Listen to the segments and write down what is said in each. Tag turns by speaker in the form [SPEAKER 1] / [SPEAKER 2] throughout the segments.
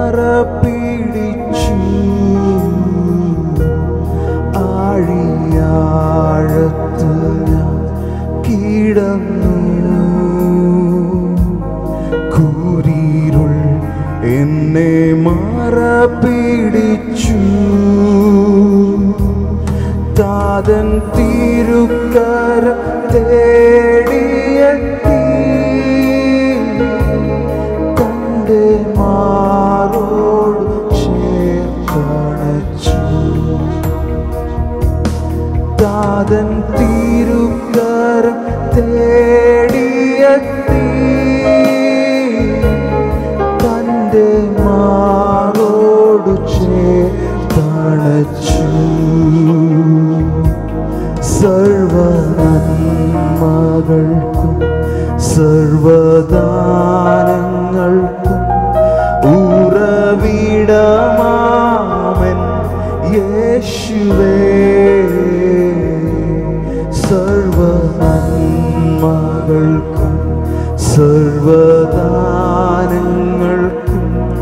[SPEAKER 1] പിടിച്ചു ആഴിയാഴത്ത് ഞാൻ കിടന്നു കൂരിരുൾ എന്നെ മറ പിടിച്ചു താതൻ തിരുക്കര തേടിയെത്തി തന്റെ മാറോട് ചേർത്തണച്ചു താതൻ തിരുക്കര തേടിയെത്തി തന്റെ മാറോട് ചേർത്തണച്ചു സർവനന്മകൾക്കും സർവദാനങ്ങൾക്കും ഉറവിടമാമൻ യേശുവേ സർവനന്മകൾക്കും സർവദാനങ്ങൾക്കും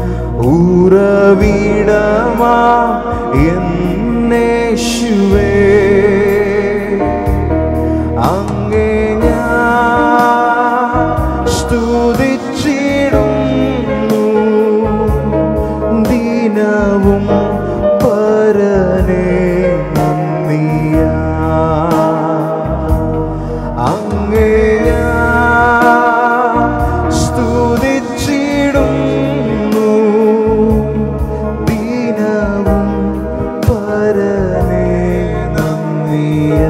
[SPEAKER 1] ഉറവിടമാ എന്നേശുവേ അങ്ങേ ഞാൻ സ്തുതിച്ചിടുന്നു ദിനവും പരനേ നന്ദിയാ അങ്ങേ ഞാൻ സ്തുതിച്ചിടുന്നു ദിനവും പരനേ നന്ദിയാ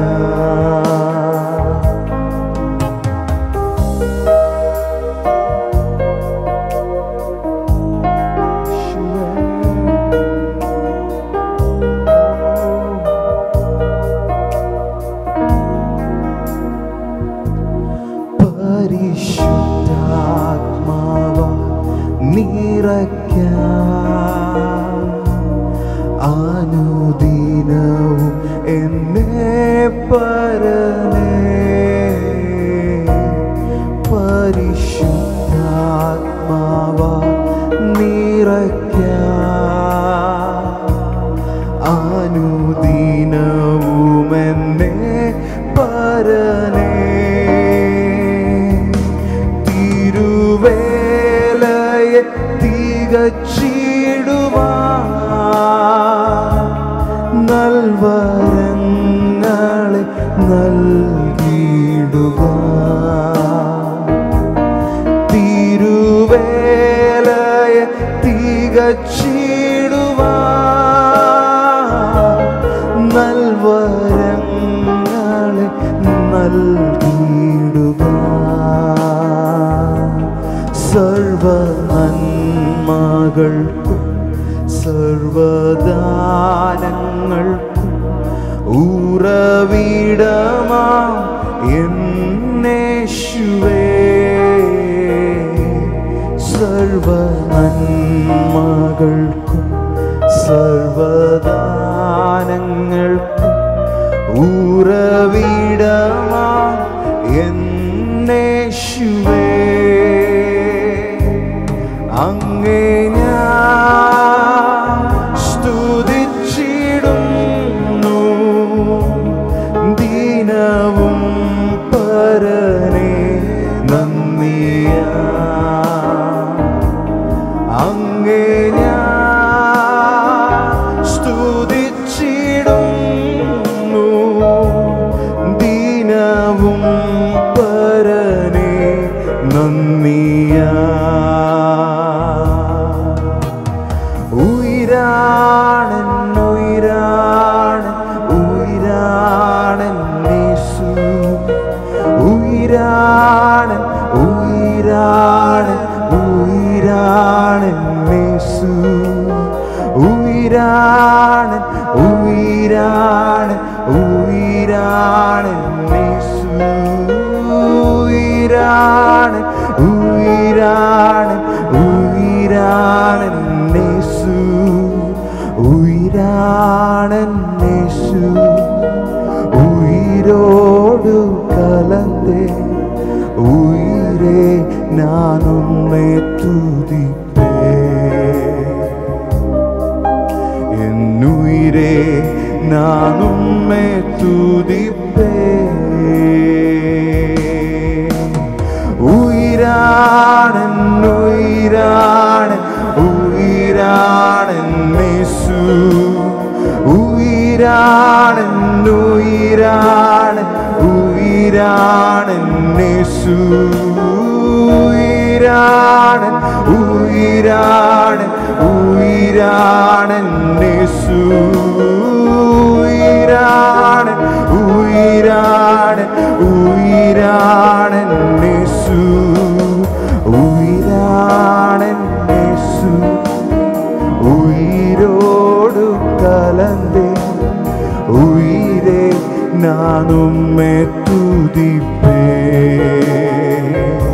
[SPEAKER 1] പരിശുദ്ധാത്മാവ നിറയ്ക്ക അനുദിനവും എന്നെ പരനേ പരിശുദ്ധാത്മാവ നിറയ്ക്ക അനുദിനവും എന്നെ പരനേ തിരുവേലയെ തികച്ചിടുവാ നൽവരങ്ങളെ നൽകിയിടുക തിരുവേലയെ തികച്ചിടുവാ നൽവരങ്ങളെ നൽകിയിടുക സർവ നന്മകൾക്കും സർവദാനങ്ങൾക്കും ഉറവിടമാ എന്നേശുവേ സർവ നന്മകൾക്കും സർവദാനങ്ങൾക്കും ഉറവിടമാ എന്നേശുവേ അങ്ങേ ഞാൻ സ്തുതിച്ചിടുന്നു ദിനവും പരനേ നന്ദിയാ അങ്ങേ ഞാൻ സ്തുതിച്ചിടുന്നു ദിനവും പരനേ നന്ദിയാ ഉയരാണൻ ഉയരാണ് ഉയരാണൻ യേശു ഉയരാണൻ ഉയരാണൻ ഉയരാണൻ യേശു ഉയരാണൻ ഉയരാണൻ ഉയരാണൻ യേശു ഉയരാണൻ ഉയരാണൻ ഉയരാണൻ യേശു ഉയരാണൻ യേശു ഉയിരോട് കലന്തേ ഉയിരേ ഞാൻ ഉന്നെ തുതിപ്പേ உயிரே நான் உம்மை துதிப்பேன் உயிரானன் உயிரானன் உயிரானன் இயேசு உயிரானன் உயிரானன் உயிரானன் இயேசு உயிரானன் உயிரானன் உயிரானன் இயேசு உயிரானன் உயிரானன் உயிரானன் இயேசு உயிரானன் இயேசு உயிரோடு கலந்தே உயிரே நான் உம்மை துதிப்பேன்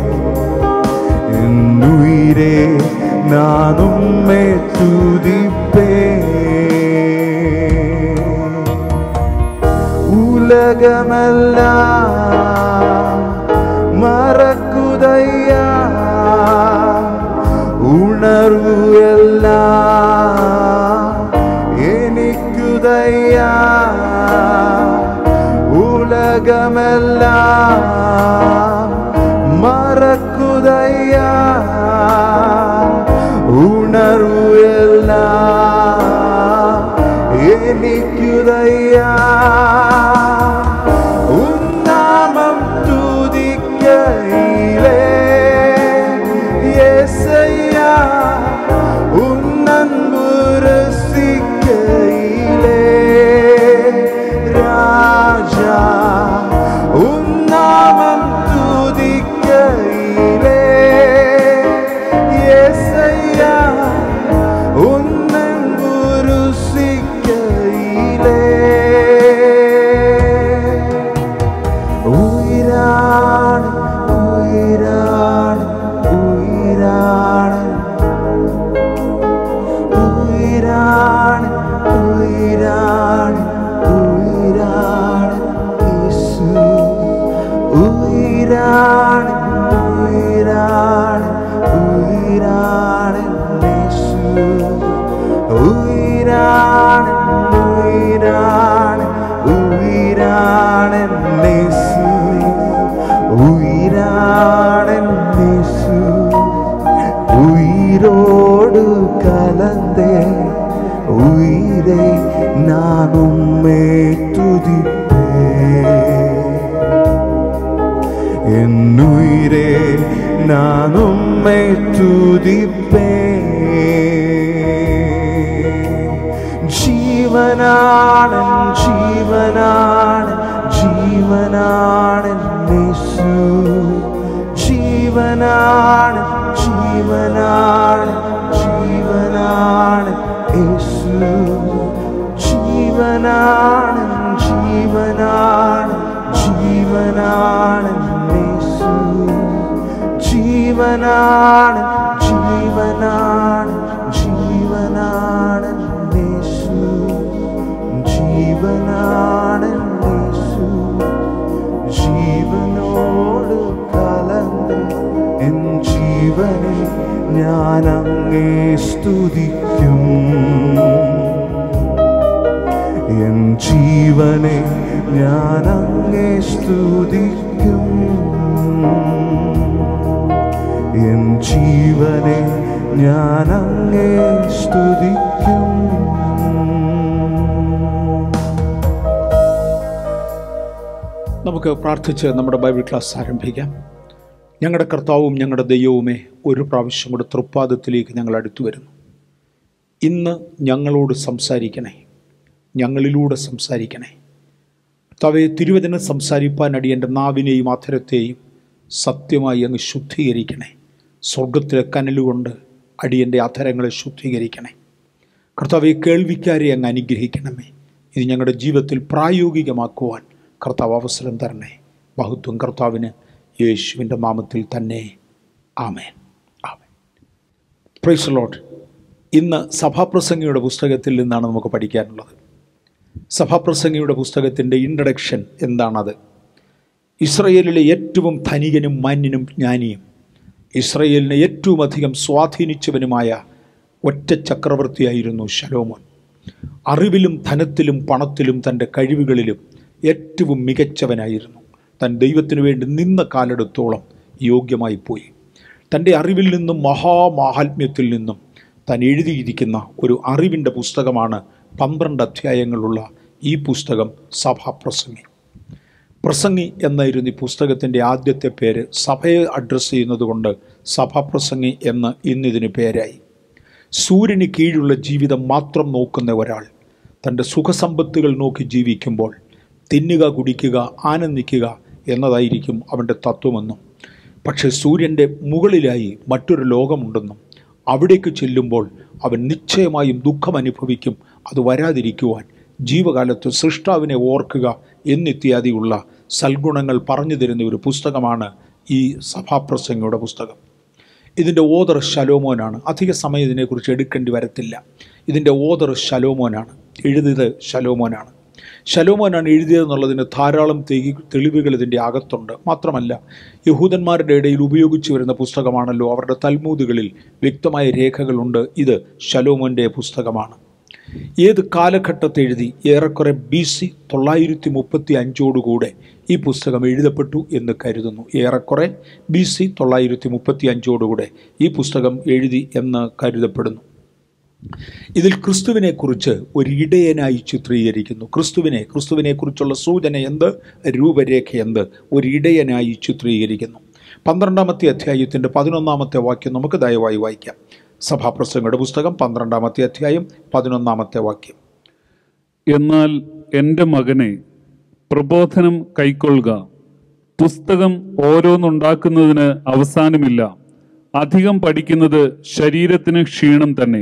[SPEAKER 1] என் உயிரே நான் உம்மை துதிப்பேன் உலகமெல்லாம் மறக்குதையா உணர்வு எல்லாம் എനിക്കുതയ്യാ ഉലകമെല്ലാം മറക്കുതയ്യാ ഉണർവ് എല്ലാം എനിക്കുതയ്യാ ഉന്നാമം തുതിക്കയിലേ യേസയ്യാ ഉന്നൻപു രസിക്കയിലേ രാജാ ഉന്നാമം തുതിക്കയിലേ യേസയ്യാ ഉന്നൻപു രുസിക്കയിലേ ഉയരാണ് ഉയരാണ് ഉയരാണ് ഉയരാണ് ഉയരാണ് ഉയരാണ് യേശു ഉയരാണ് ഉയരാണ് ഉയരാണ് യേശു ഉയരാണ് ഉയരാണ് ഉയരാണ് യേശു ഉയരാണ് യേശു உயிரோடு கலந்தே உயிரை நான் உம்மை துதிப்பேன் என் உயிரே நான் உம்மை துதிப்பேன் ஜீவனானன் ஜீவனானன் ஜீவனானன் இயேசு ജീവനാണ് ജീവനാണ് ജീവനാണ് യേശു ജീവനാണ് ജീവനാണ് ജീവനാണ് യേശു ജീവനാണ് ജീവനാണ് ജീവനാണ് യേശു ജീവനാണ് യേശു ജീവനോട് കലർന്ന് എൻ ജീവനെ ഞാൻ അങ്ങേ സ്തുതിക്കും എൻ ജീവനെ ഞാൻ അങ്ങേ സ്തുതിക്കും എൻ ജീവനെ ഞാൻ അങ്ങേ സ്തുതിക്കും
[SPEAKER 2] നമുക്ക് പ്രാർത്ഥിച്ച് നമ്മുടെ ബൈബിൾ ക്ലാസ് ആരംഭിക്കാം ഞങ്ങളുടെ കർത്താവും ഞങ്ങളുടെ ദൈവവുമേ ഒരു പ്രാവശ്യം കൂടെ തൃപ്പാദത്തിലേക്ക് ഞങ്ങൾ അടുത്തു വരുന്നു ഇന്ന് ഞങ്ങളോട് സംസാരിക്കണേ ഞങ്ങളിലൂടെ സംസാരിക്കണേ കർത്താവെ തിരുവചനം സംസാരിപ്പാൻ അടിയൻ്റെ നാവിനെയും അധരത്തെയും സത്യമായി അങ്ങ് ശുദ്ധീകരിക്കണേ സ്വർഗത്തിലെ കനലുകൊണ്ട് അടിയൻ്റെ അധരങ്ങളെ ശുദ്ധീകരിക്കണേ കർത്താവെ കേൾവിക്കാരെ അങ്ങ് അനുഗ്രഹിക്കണമേ ഇത് ഞങ്ങളുടെ ജീവിതത്തിൽ പ്രായോഗികമാക്കുവാൻ കർത്താവ് അവസരം തരണേ ബഹുത്വം കർത്താവിന് യേശുവിൻ്റെ നാമത്തിൽ തന്നെ ആമേൻ ആമേൻ പ്രൈസ് ലോട്ട് ഇന്ന് സഭാപ്രസംഗിയുടെ പുസ്തകത്തിൽ നിന്നാണ് നമുക്ക് പഠിക്കാനുള്ളത് സഭാപ്രസംഗിയുടെ പുസ്തകത്തിൻ്റെ ഇൻട്രഡക്ഷൻ എന്താണത് ഇസ്രയേലിലെ ഏറ്റവും ധനികനും മാന്യനും ജ്ഞാനിയും ഇസ്രയേലിനെ ഏറ്റവും അധികം സ്വാധീനിച്ചവനുമായ ഒറ്റ ചക്രവർത്തിയായിരുന്നു ശലോമോൻ അറിവിലും ധനത്തിലും പണത്തിലും തൻ്റെ കഴിവുകളിലും ഏറ്റവും മികച്ചവനായിരുന്നു താൻ ദൈവത്തിനു വേണ്ടി നിന്ന കാലെടുത്തോളം യോഗ്യമായി പോയി തൻ്റെ അറിവിൽ നിന്നും മഹാമാഹാത്മ്യത്തിൽ നിന്നും താൻ എഴുതിയിരിക്കുന്ന ഒരു അറിവിൻ്റെ പുസ്തകമാണ് പന്ത്രണ്ട് അധ്യായങ്ങളുള്ള ഈ പുസ്തകം സഭാപ്രസംഗി പ്രസംഗി എന്നായിരുന്നു ഈ പുസ്തകത്തിൻ്റെ ആദ്യത്തെ പേര് സഭയെ അഡ്രസ്സ് ചെയ്യുന്നത് കൊണ്ട് സഭാപ്രസംഗി എന്ന് ഇന്നിതിന് പേരായി സൂര്യന് കീഴുള്ള ജീവിതം മാത്രം നോക്കുന്ന ഒരാൾ തൻ്റെ സുഖസമ്പത്തുകൾ നോക്കി ജീവിക്കുമ്പോൾ തിന്നുക കുടിക്കുക ആനന്ദിക്കുക എന്നതായിരിക്കും അവൻ്റെ തത്വമെന്നും പക്ഷേ സൂര്യൻ്റെ മുകളിലായി മറ്റൊരു ലോകമുണ്ടെന്നും അവിടേക്ക് ചെല്ലുമ്പോൾ അവൻ നിശ്ചയമായും ദുഃഖം അനുഭവിക്കും അത് വരാതിരിക്കുവാൻ ജീവകാലത്ത് സൃഷ്ടാവിനെ ഓർക്കുക എന്നിത്യാദിയുള്ള സൽഗുണങ്ങൾ പറഞ്ഞു തരുന്ന ഒരു പുസ്തകമാണ് ഈ സഭാപ്രസംഗയുടെ പുസ്തകം ഇതിൻ്റെ ഓദർ ശലോമോനാണ് അധിക സമയം ഇതിനെക്കുറിച്ച് എടുക്കേണ്ടി വരത്തില്ല ഇതിൻ്റെ ഓദർ ശലോമോനാണ് എഴുതിയത് ശലോമോനാണ് ശലോമോനാണ് എഴുതിയതെന്നുള്ളതിന് ധാരാളം തെളി തെളിവുകൾ ഇതിൻ്റെ അകത്തുണ്ട് മാത്രമല്ല യഹൂദന്മാരുടെ ഇടയിൽ ഉപയോഗിച്ചു വരുന്ന പുസ്തകമാണല്ലോ അവരുടെ തൽമൂതുകളിൽ വ്യക്തമായ രേഖകളുണ്ട് ഇത് ശലോമോൻ്റെ പുസ്തകമാണ് ഏത് കാലഘട്ടത്തെ എഴുതി ഏറെക്കുറെ ബി സി തൊള്ളായിരത്തി മുപ്പത്തി അഞ്ചോടുകൂടെ ഈ പുസ്തകം എഴുതപ്പെട്ടു എന്ന് കരുതുന്നു ഏറെക്കുറെ ബി സി തൊള്ളായിരത്തി മുപ്പത്തി അഞ്ചോടുകൂടെ ഈ പുസ്തകം എഴുതി എന്ന് കരുതപ്പെടുന്നു ഇതിൽ ക്രിസ്തുവിനെക്കുറിച്ച് ഒരു ഇടയനായി ചിത്രീകരിക്കുന്നു ക്രിസ്തുവിനെ ക്രിസ്തുവിനെക്കുറിച്ചുള്ള സൂചന എന്ത് രൂപരേഖ എന്ത് ഒരു ഇടയനായി ചിത്രീകരിക്കുന്നു പന്ത്രണ്ടാമത്തെ അധ്യായത്തിൻ്റെ പതിനൊന്നാമത്തെ വാക്യം നമുക്ക് ദയവായി വായിക്കാം സഭാപ്രസംഗയുടെ പുസ്തകം പന്ത്രണ്ടാമത്തെ അധ്യായം പതിനൊന്നാമത്തെ വാക്യം
[SPEAKER 3] എന്നാൽ എൻ്റെ മകനെ പ്രബോധനം കൈക്കൊള്ളുക പുസ്തകം ഓരോന്നുണ്ടാക്കുന്നതിന് അവസാനമില്ല അധികം പഠിക്കുന്നത് ശരീരത്തിന് ക്ഷീണം തന്നെ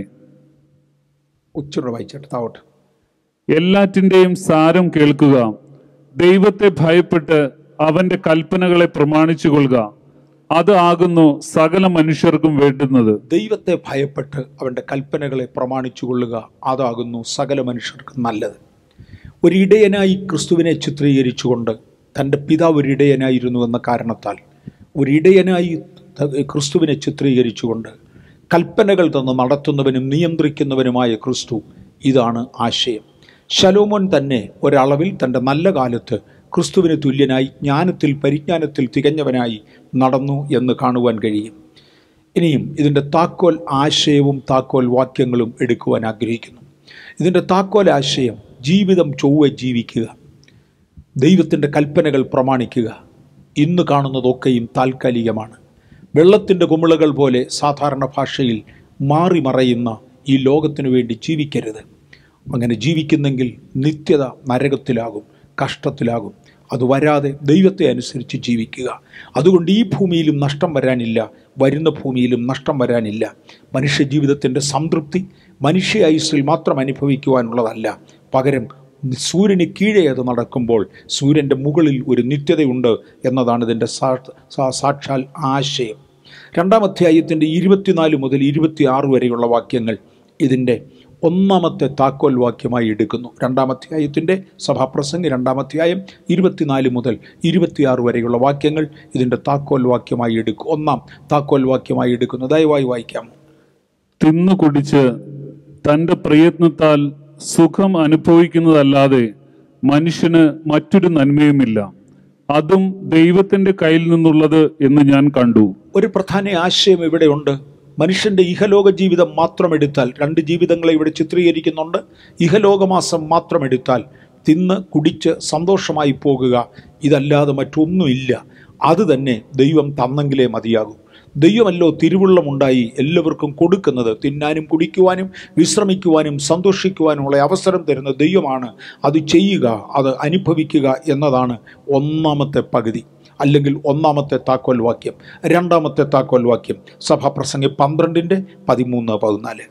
[SPEAKER 2] ഉച്ചൂടെ വായിച്ചിട്ട് താവട്ടെ
[SPEAKER 3] എല്ലാറ്റിൻ്റെയും സാരം കേൾക്കുക ദൈവത്തെ ഭയപ്പെട്ട് അവന്റെ കൽപ്പനകളെ പ്രമാണിച്ചു കൊള്ളുക അത് ആകുന്നു സകല മനുഷ്യർക്കും വേണ്ടുന്നത്
[SPEAKER 2] ദൈവത്തെ ഭയപ്പെട്ട് അവൻ്റെ കൽപ്പനകളെ പ്രമാണിച്ചു കൊള്ളുക അതാകുന്നു സകല മനുഷ്യർക്കും നല്ലത് ഒരു ഇടയനായി ക്രിസ്തുവിനെ ചിത്രീകരിച്ചുകൊണ്ട് തൻ്റെ പിതാവ് ഒരു ഇടയനായിരുന്നു എന്ന കാരണത്താൽ ഒരു ഇടയനായി ത- ക്രിസ്തുവിനെ ചിത്രീകരിച്ചുകൊണ്ട് കൽപ്പനകൾ തന്ന് നടത്തുന്നവനും നിയന്ത്രിക്കുന്നവനുമായ ക്രിസ്തു ഇതാണ് ആശയം ശലോമോൻ തന്നെ ഒരളവിൽ തൻ്റെ നല്ല കാലത്ത് ക്രിസ്തുവിന് തുല്യനായി ജ്ഞാനത്തിൽ പരിജ്ഞാനത്തിൽ തികഞ്ഞവനായി നടന്നു എന്ന് കാണുവാൻ കഴിയും ഇനിയും ഇതിൻ്റെ താക്കോൽ ആശയവും താക്കോൽ വാക്യങ്ങളും എടുക്കുവാൻ ആഗ്രഹിക്കുന്നു ഇതിൻ്റെ താക്കോൽ ആശയം ജീവിതം ചൊവ്വെ ജീവിക്കുക ദൈവത്തിൻ്റെ കൽപ്പനകൾ പ്രമാണിക്കുക ഇന്ന് കാണുന്നതൊക്കെയും താൽക്കാലികമാണ് വെള്ളത്തിൻ്റെ കുമിളകൾ പോലെ സാധാരണ ഭാഷയിൽ മാറി മറയുന്ന ഈ ലോകത്തിനു വേണ്ടി ജീവിക്കരുത് അങ്ങനെ ജീവിക്കുന്നെങ്കിൽ നിത്യത നരകത്തിലാകും കഷ്ടത്തിലാകും അത് വരാതെ ദൈവത്തെ അനുസരിച്ച് ജീവിക്കുക അതുകൊണ്ട് ഈ ഭൂമിയിലും നഷ്ടം വരാനില്ല വരുന്ന ഭൂമിയിലും നഷ്ടം വരാനില്ല മനുഷ്യ ജീവിതത്തിൻ്റെ സംതൃപ്തി മനുഷ്യ ആയുസ്സിൽ മാത്രം അനുഭവിക്കുവാനുള്ളതല്ല പകരം സൂര്യന് കീഴേ അത് നടക്കുമ്പോൾ സൂര്യൻ്റെ മുകളിൽ ഒരു നിത്യതയുണ്ട് എന്നതാണ് ഇതിൻ്റെ സാ- സാ- സാക്ഷാൽ ആശയം രണ്ടാം അധ്യായത്തിൻ്റെ ഇരുപത്തിനാല് മുതൽ ഇരുപത്തിയാറ് വരെയുള്ള വാക്യങ്ങൾ ഇതിൻ്റെ ഒന്നാമത്തെ താക്കോൽ വാക്യമായി എടുക്കുന്നു രണ്ടാം അധ്യായത്തിൻ്റെ സഭാപ്രസംഗി രണ്ടാം അധ്യായം ഇരുപത്തിനാല് മുതൽ ഇരുപത്തിയാറ് വരെയുള്ള വാക്യങ്ങൾ ഇതിൻ്റെ താക്കോൽ വാക്യമായി എടുക്കും ഒന്നാം താക്കോൽ വാക്യമായി എടുക്കുന്നു ദയവായി വായിക്കാമോ
[SPEAKER 3] തിന്നു കുടിച്ച് തന്റെ പ്രയത്നത്താൽ സുഖം അനുഭവിക്കുന്നതല്ലാതെ മനുഷ്യന് മറ്റൊരു നന്മയുമില്ല അതും ദൈവത്തിന്റെ കയ്യിൽ നിന്നുള്ളത് എന്ന് ഞാൻ കണ്ടു
[SPEAKER 2] ഒരു പ്രധാന ആശയം ഇവിടെയുണ്ട് മനുഷ്യന്റെ ഇഹലോക ജീവിതം മാത്രം എടുത്താൽ രണ്ട് ജീവിതങ്ങളെ ഇവിടെ ചിത്രീകരിക്കുന്നുണ്ട് ഇഹലോകമാസം മാത്രം എടുത്താൽ തിന്ന് കുടിച്ച് സന്തോഷമായി പോകുക ഇതല്ലാതെ മറ്റൊന്നുമില്ല അത് തന്നെ ദൈവം തന്നെങ്കിലേ മതിയാകൂ ദൈവമല്ലോ തിരുവുള്ളമുണ്ടായി എല്ലാവർക്കും കൊടുക്കുന്നത് തിന്നാനും കുടിക്കുവാനും വിശ്രമിക്കുവാനും സന്തോഷിക്കുവാനുമുള്ള അവസരം തരുന്ന ദൈവമാണ് അത് ചെയ്യുക അത് അനുഭവിക്കുക എന്നതാണ് ഒന്നാമത്തെ പകുതി അല്ലെങ്കിൽ ഒന്നാമത്തെ താക്കോൽ വാക്യം രണ്ടാമത്തെ താക്കോൽ വാക്യം സഭാപ്രസംഗി പന്ത്രണ്ടിൻ്റെ പതിമൂന്ന് പതിനാല്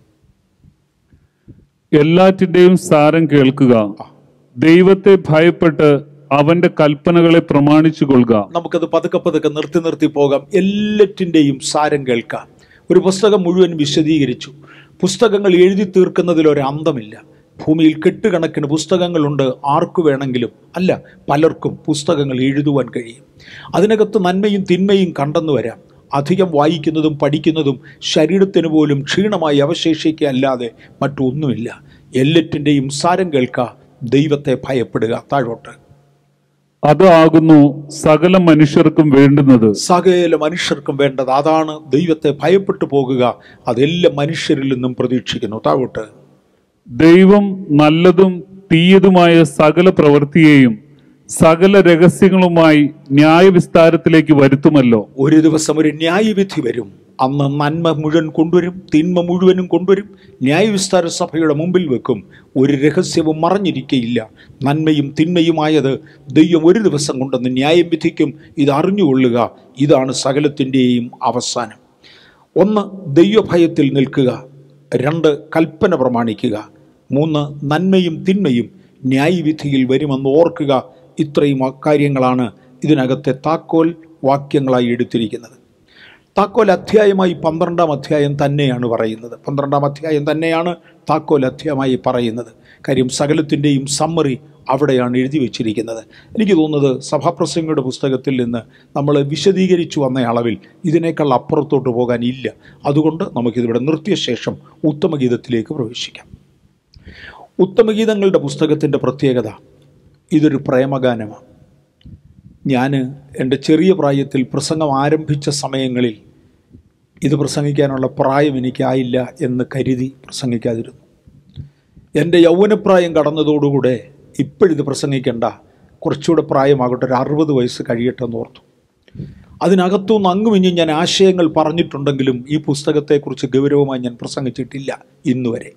[SPEAKER 3] എല്ലാറ്റിന്റെയും സാരം കേൾക്കുക ദൈവത്തെ ഭയപ്പെട്ട് അവന്റെ കൽപ്പനകളെ പ്രമാണിച്ചു കൊള്ളുക
[SPEAKER 2] നമുക്കത് പതുക്കെ പതുക്കെ നിർത്തി നിർത്തി പോകാം എല്ലാറ്റിൻ്റെയും സാരം കേൾക്കാം ഒരു പുസ്തകം മുഴുവൻ വിശദീകരിച്ചു പുസ്തകങ്ങൾ എഴുതി തീർക്കുന്നതിൽ ഒരു അന്തമില്ല ഭൂമിയിൽ കെട്ടുകണക്കിന് പുസ്തകങ്ങളുണ്ട് ആർക്കു വേണമെങ്കിലും അല്ല പലർക്കും പുസ്തകങ്ങൾ എഴുതുവാൻ കഴിയും അതിനകത്ത് നന്മയും തിന്മയും കണ്ടെന്നു വരാം അധികം വായിക്കുന്നതും പഠിക്കുന്നതും ശരീരത്തിന് പോലും ക്ഷീണമായി അവശേഷിക്കുക അല്ലാതെ മറ്റൊന്നുമില്ല എല്ലാറ്റിൻ്റെയും സാരം കേൾക്കുക ദൈവത്തെ ഭയപ്പെടുക താഴോട്ട്
[SPEAKER 3] അത് ആകുന്നു സകല മനുഷ്യർക്കും വേണ്ടുന്നത്
[SPEAKER 2] സകല മനുഷ്യർക്കും വേണ്ടത് അതാണ് ദൈവത്തെ ഭയപ്പെട്ടു പോകുക അതെല്ലാം മനുഷ്യരിൽ നിന്നും പ്രതീക്ഷിക്കുന്നു താഴോട്ട്
[SPEAKER 3] ദൈവം നല്ലതും തീയതുമായ സകല പ്രവൃത്തിയെയും സകല രഹസ്യങ്ങളുമായി ന്യായവിസ്താരത്തിലേക്ക് വരുത്തുമല്ലോ
[SPEAKER 2] ഒരു ദിവസം ഒരു ന്യായവിധി വരും അന്ന് നന്മ മുഴുവൻ കൊണ്ടുവരും തിന്മ മുഴുവനും കൊണ്ടുവരും ന്യായവിസ്താര സഭയുടെ മുമ്പിൽ വെക്കും ഒരു രഹസ്യവും മറഞ്ഞിരിക്കയില്ല നന്മയും തിന്മയുമായത് ദൈവം ഒരു ദിവസം കൊണ്ടെന്ന് ന്യായം വിധിക്കും ഇത് അറിഞ്ഞുകൊള്ളുക ഇതാണ് സകലത്തിൻ്റെയും അവസാനം ഒന്ന് ദൈവഭയത്തിൽ നിൽക്കുക രണ്ട് കൽപ്പന പ്രമാണിക്കുക മൂന്ന് നന്മയും തിന്മയും ന്യായവിധിയിൽ വരുമെന്ന് ഓർക്കുക ഇത്രയും കാര്യങ്ങളാണ് ഇതിനകത്തെ താക്കോൽ വാക്യങ്ങളായി എടുത്തിരിക്കുന്നത് താക്കോൽ അധ്യായമായി പന്ത്രണ്ടാം അധ്യായം തന്നെയാണ് പറയുന്നത് പന്ത്രണ്ടാം അധ്യായം തന്നെയാണ് താക്കോൽ അധ്യായമായി പറയുന്നത് കാര്യം സകലത്തിൻ്റെയും സമ്മറി അവിടെയാണ് എഴുതി വച്ചിരിക്കുന്നത് എനിക്ക് തോന്നുന്നത് സഭാപ്രസംഗയുടെ പുസ്തകത്തിൽ നിന്ന് നമ്മൾ വിശദീകരിച്ചു വന്ന അളവിൽ ഇതിനേക്കാൾ അപ്പുറത്തോട്ട് പോകാൻ ഇല്ല അതുകൊണ്ട് നമുക്കിതിവിടെ നിർത്തിയ ശേഷം ഉത്തമഗീതത്തിലേക്ക് പ്രവേശിക്കാം ഉത്തമഗീതങ്ങളുടെ പുസ്തകത്തിൻ്റെ പ്രത്യേകത ഇതൊരു പ്രേമഗാനമാണ് ഞാൻ എൻ്റെ ചെറിയ പ്രായത്തിൽ പ്രസംഗം ആരംഭിച്ച സമയങ്ങളിൽ ഇത് പ്രസംഗിക്കാനുള്ള പ്രായം എനിക്കായില്ല എന്ന് കരുതി പ്രസംഗിക്കാതിരുന്നു എൻ്റെ യൗവനപ്രായം കടന്നതോടുകൂടെ ഇപ്പോഴിത് പ്രസംഗിക്കേണ്ട കുറച്ചുകൂടെ പ്രായമാകട്ടെ ഒരു അറുപത് വയസ്സ് കഴിയട്ടെ എന്ന് ഓർത്തു അതിനകത്തുനിന്ന് അങ്ങും ഇഞ്ഞും ഞാൻ ആശയങ്ങൾ പറഞ്ഞിട്ടുണ്ടെങ്കിലും ഈ പുസ്തകത്തെക്കുറിച്ച് ഗൗരവമായി ഞാൻ പ്രസംഗിച്ചിട്ടില്ല ഇന്നുവരെ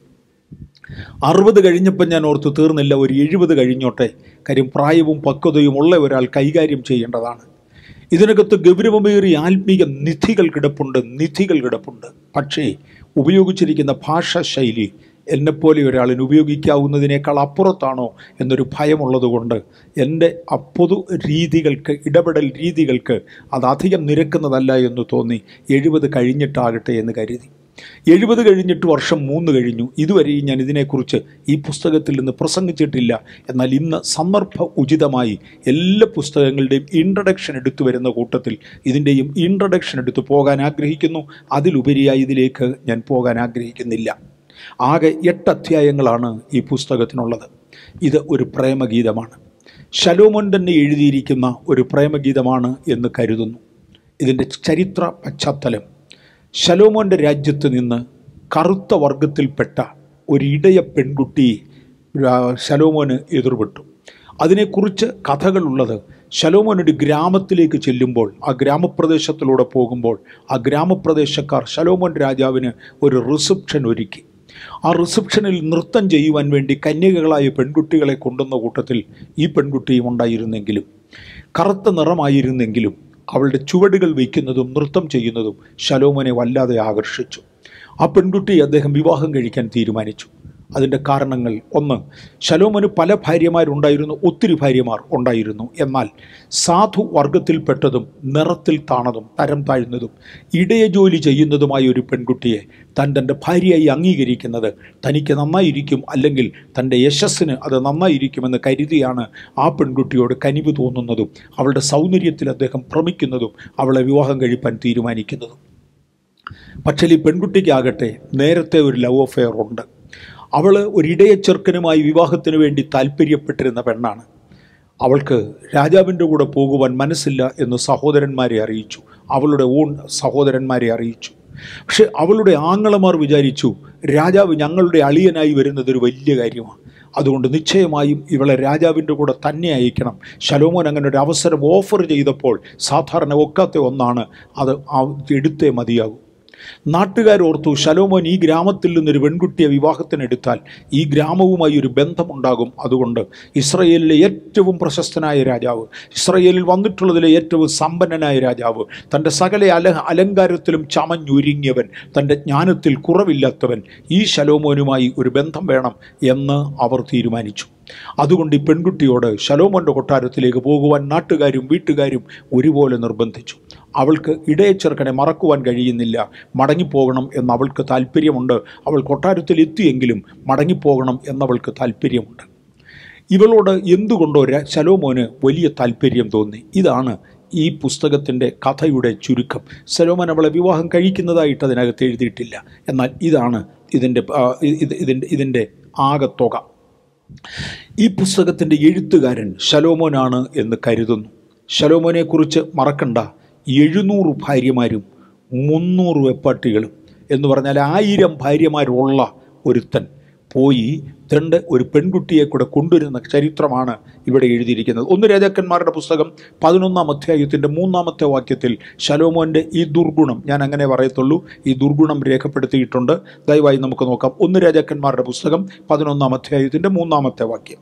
[SPEAKER 2] അറുപത് കഴിഞ്ഞപ്പോൾ ഞാൻ ഓർത്ത് തീർന്നില്ല ഒരു എഴുപത് കഴിഞ്ഞോട്ടെ കാര്യം പ്രായവും പക്വതയും ഉള്ള ഒരാൾ കൈകാര്യം ചെയ്യേണ്ടതാണ് ഇതിനകത്ത് ഗൗരവമേറിയ ആത്മീക നിധികൾ കിടപ്പുണ്ട് നിധികൾ കിടപ്പുണ്ട് പക്ഷേ ഉപയോഗിച്ചിരിക്കുന്ന ഭാഷാ ശൈലി എന്നെപ്പോലെ ഒരാളിന് ഉപയോഗിക്കാവുന്നതിനേക്കാൾ അപ്പുറത്താണോ എന്നൊരു ഭയമുള്ളതുകൊണ്ട് എൻ്റെ ആ പൊതു രീതികൾക്ക് ഇടപെടൽ രീതികൾക്ക് അത് അധികം നിരക്കുന്നതല്ല എന്ന് തോന്നി എഴുപത് കഴിഞ്ഞിട്ടാകട്ടെ എന്ന് കരുതി എഴുപത് കഴിഞ്ഞിട്ട് വർഷം മൂന്ന് കഴിഞ്ഞു ഇതുവരെയും ഞാൻ ഇതിനെക്കുറിച്ച് ഈ പുസ്തകത്തിൽ നിന്ന് പ്രസംഗിച്ചിട്ടില്ല എന്നാൽ ഇന്ന് സന്ദർഭ ഉചിതമായി എല്ലാ പുസ്തകങ്ങളുടെയും ഇൻട്രഡക്ഷൻ എടുത്തു വരുന്ന കൂട്ടത്തിൽ ഇതിൻ്റെയും ഇൻട്രഡക്ഷൻ എടുത്തു പോകാൻ ആഗ്രഹിക്കുന്നു അതിലുപരിയായി ഇതിലേക്ക് ഞാൻ പോകാൻ ആഗ്രഹിക്കുന്നില്ല ആകെ എട്ട് അധ്യായങ്ങളാണ് ഈ പുസ്തകത്തിനുള്ളത് ഇത് ഒരു പ്രേമഗീതമാണ് ശലോമോൻ തന്നെ എഴുതിയിരിക്കുന്ന ഒരു പ്രേമഗീതമാണ് എന്ന് കരുതുന്നു ഇതിൻ്റെ ചരിത്ര പശ്ചാത്തലം ശലോമോൻ്റെ രാജ്യത്ത് നിന്ന് കറുത്ത വർഗത്തിൽപ്പെട്ട ഒരു ഇടയ പെൺകുട്ടി ആ, ശലോമോന് എതിർപെട്ടു അതിനെക്കുറിച്ച് കഥകളുള്ളത് ശലോമോൻ ഒരു ഗ്രാമത്തിലേക്ക് ചെല്ലുമ്പോൾ ആ ഗ്രാമപ്രദേശത്തിലൂടെ പോകുമ്പോൾ ആ ഗ്രാമപ്രദേശക്കാർ ശലോമോൻ രാജാവിന് ഒരു റിസപ്ഷൻ ഒരുക്കി ആ റിസപ്ഷനിൽ നൃത്തം ചെയ്യുവാൻ വേണ്ടി കന്യകകളായ പെൺകുട്ടികളെ കൊണ്ടുവന്ന കൂട്ടത്തിൽ ഈ പെൺകുട്ടിയും ഉണ്ടായിരുന്നെങ്കിലും കറുത്ത നിറമായിരുന്നെങ്കിലും അവളുടെ ചുവടുകൾ വയ്ക്കുന്നതും നൃത്തം ചെയ്യുന്നതും ശലോമോനെ വല്ലാതെ ആകർഷിച്ചു ആ പെൺകുട്ടിയെ അദ്ദേഹം വിവാഹം കഴിക്കാൻ തീരുമാനിച്ചു അതിൻ്റെ കാരണങ്ങൾ ഒന്ന് ശലോമന് പല ഭാര്യമാരുണ്ടായിരുന്നു ഒത്തിരി ഭാര്യമാർ ഉണ്ടായിരുന്നു എന്നാൽ സാധു വർഗത്തിൽപ്പെട്ടതും നിറത്തിൽ താണതും തരം താഴ്ന്നതും ഇടയ ജോലി ചെയ്യുന്നതുമായ ഒരു പെൺകുട്ടിയെ താൻ തൻ്റെ ഭാര്യയായി അംഗീകരിക്കുന്നത് തനിക്ക് നന്നായിരിക്കും അല്ലെങ്കിൽ തൻ്റെ യശസ്സിന് അത് നന്നായിരിക്കുമെന്ന് കരുതിയാണ് ആ പെൺകുട്ടിയോട് കനിവ് തോന്നുന്നതും അവളുടെ സൗന്ദര്യത്തിൽ അദ്ദേഹം ഭ്രമിക്കുന്നതും അവളെ വിവാഹം കഴിപ്പാൻ തീരുമാനിക്കുന്നതും പക്ഷേ ഈ പെൺകുട്ടിക്കാകട്ടെ നേരത്തെ ഒരു ലവ് അഫെയർ ഉണ്ട് അവൾ ഒരു ഇടയ ചെറുക്കനുമായി വിവാഹത്തിന് വേണ്ടി താല്പര്യപ്പെട്ടിരുന്ന പെണ്ണാണ് അവൾക്ക് രാജാവിൻ്റെ കൂടെ പോകുവാൻ മനസ്സില്ല എന്ന് സഹോദരന്മാരെ അറിയിച്ചു അവളുടെ ഓൺ സഹോദരന്മാരെ അറിയിച്ചു പക്ഷെ അവളുടെ ആങ്ങളമാർ വിചാരിച്ചു രാജാവ് ഞങ്ങളുടെ അളിയനായി വരുന്നത് ഒരു വലിയ കാര്യമാണ് അതുകൊണ്ട് നിശ്ചയമായും ഇവളെ രാജാവിൻ്റെ കൂടെ തന്നെ അയക്കണം ശലോമോൻ അങ്ങനെ ഒരു അവസരം ഓഫർ ചെയ്തപ്പോൾ സാധാരണ ഒക്കാത്ത ഒന്നാണ് അത് ആ എടുത്തേ മതിയാകും നാട്ടുകാരോർത്തു ശലോമോൻ ഈ ഗ്രാമത്തിൽ നിന്നൊരു പെൺകുട്ടിയെ വിവാഹത്തിനെടുത്താൽ ഈ ഗ്രാമവുമായി ഒരു ബന്ധമുണ്ടാകും അതുകൊണ്ട് ഇസ്രയേലിലെ ഏറ്റവും പ്രശസ്തനായ രാജാവ് ഇസ്രയേലിൽ വന്നിട്ടുള്ളതിലെ ഏറ്റവും സമ്പന്നനായ രാജാവ് തൻ്റെ സകല അല അലങ്കാരത്തിലും ചമഞ്ഞൊരുങ്ങിയവൻ തൻ്റെ ജ്ഞാനത്തിൽ കുറവില്ലാത്തവൻ ഈ ശലോമോനുമായി ഒരു ബന്ധം വേണം എന്ന് അവർ തീരുമാനിച്ചു അതുകൊണ്ട് ഈ പെൺകുട്ടിയോട് ശലോമോൻ്റെ കൊട്ടാരത്തിലേക്ക് പോകുവാൻ നാട്ടുകാരും വീട്ടുകാരും ഒരുപോലെ നിർബന്ധിച്ചു അവൾക്ക് ഇടയ ചെറുക്കനെ മറക്കുവാൻ കഴിയുന്നില്ല മടങ്ങിപ്പോകണം എന്ന് അവൾക്ക് താല്പര്യമുണ്ട് അവൾ കൊട്ടാരത്തിൽ എത്തിയെങ്കിലും മടങ്ങിപ്പോകണം എന്നവൾക്ക് താല്പര്യമുണ്ട് ഇവളോട് എന്തുകൊണ്ടോ ര- ശലോമോന് വലിയ താല്പര്യം തോന്നി ഇതാണ് ഈ പുസ്തകത്തിൻ്റെ കഥയുടെ ചുരുക്കം ശലോമോൻ അവളെ വിവാഹം കഴിക്കുന്നതായിട്ട് അതിനകത്ത് എഴുതിയിട്ടില്ല എന്നാൽ ഇതാണ് ഇതിൻ്റെ ആ, ഇത് ഇതിൻ്റെ ഇതിൻ്റെ ആകെ തുക ഈ പുസ്തകത്തിൻ്റെ എഴുത്തുകാരൻ ശലോമോനാണ് എന്ന് കരുതുന്നു ശലോമോനെക്കുറിച്ച് മറക്കണ്ട എഴുന്നൂറ് ഭാര്യമാരും മുന്നൂറ് വെപ്പാട്ടികളും എന്ന് പറഞ്ഞാൽ ആയിരം ഭാര്യമാരുള്ള ഒരുത്തൻ പോയി രണ്ട് ഒരു പെൺകുട്ടിയെ കൂടെ കൊണ്ടുവരുന്ന ചരിത്രമാണ് ഇവിടെ എഴുതിയിരിക്കുന്നത് ഒന്ന് രാജാക്കന്മാരുടെ പുസ്തകം പതിനൊന്നാം അധ്യായത്തിൻ്റെ മൂന്നാമത്തെ വാക്യത്തിൽ ശലോമോൻ്റെ ഈ ദുർഗുണം ഞാൻ അങ്ങനെ പറയത്തുള്ളൂ ഈ ദുർഗുണം രേഖപ്പെടുത്തിയിട്ടുണ്ട് ദയവായി നമുക്ക് നോക്കാം ഒന്ന് രാജാക്കന്മാരുടെ പുസ്തകം പതിനൊന്നാം അധ്യായത്തിൻ്റെ മൂന്നാമത്തെ വാക്യം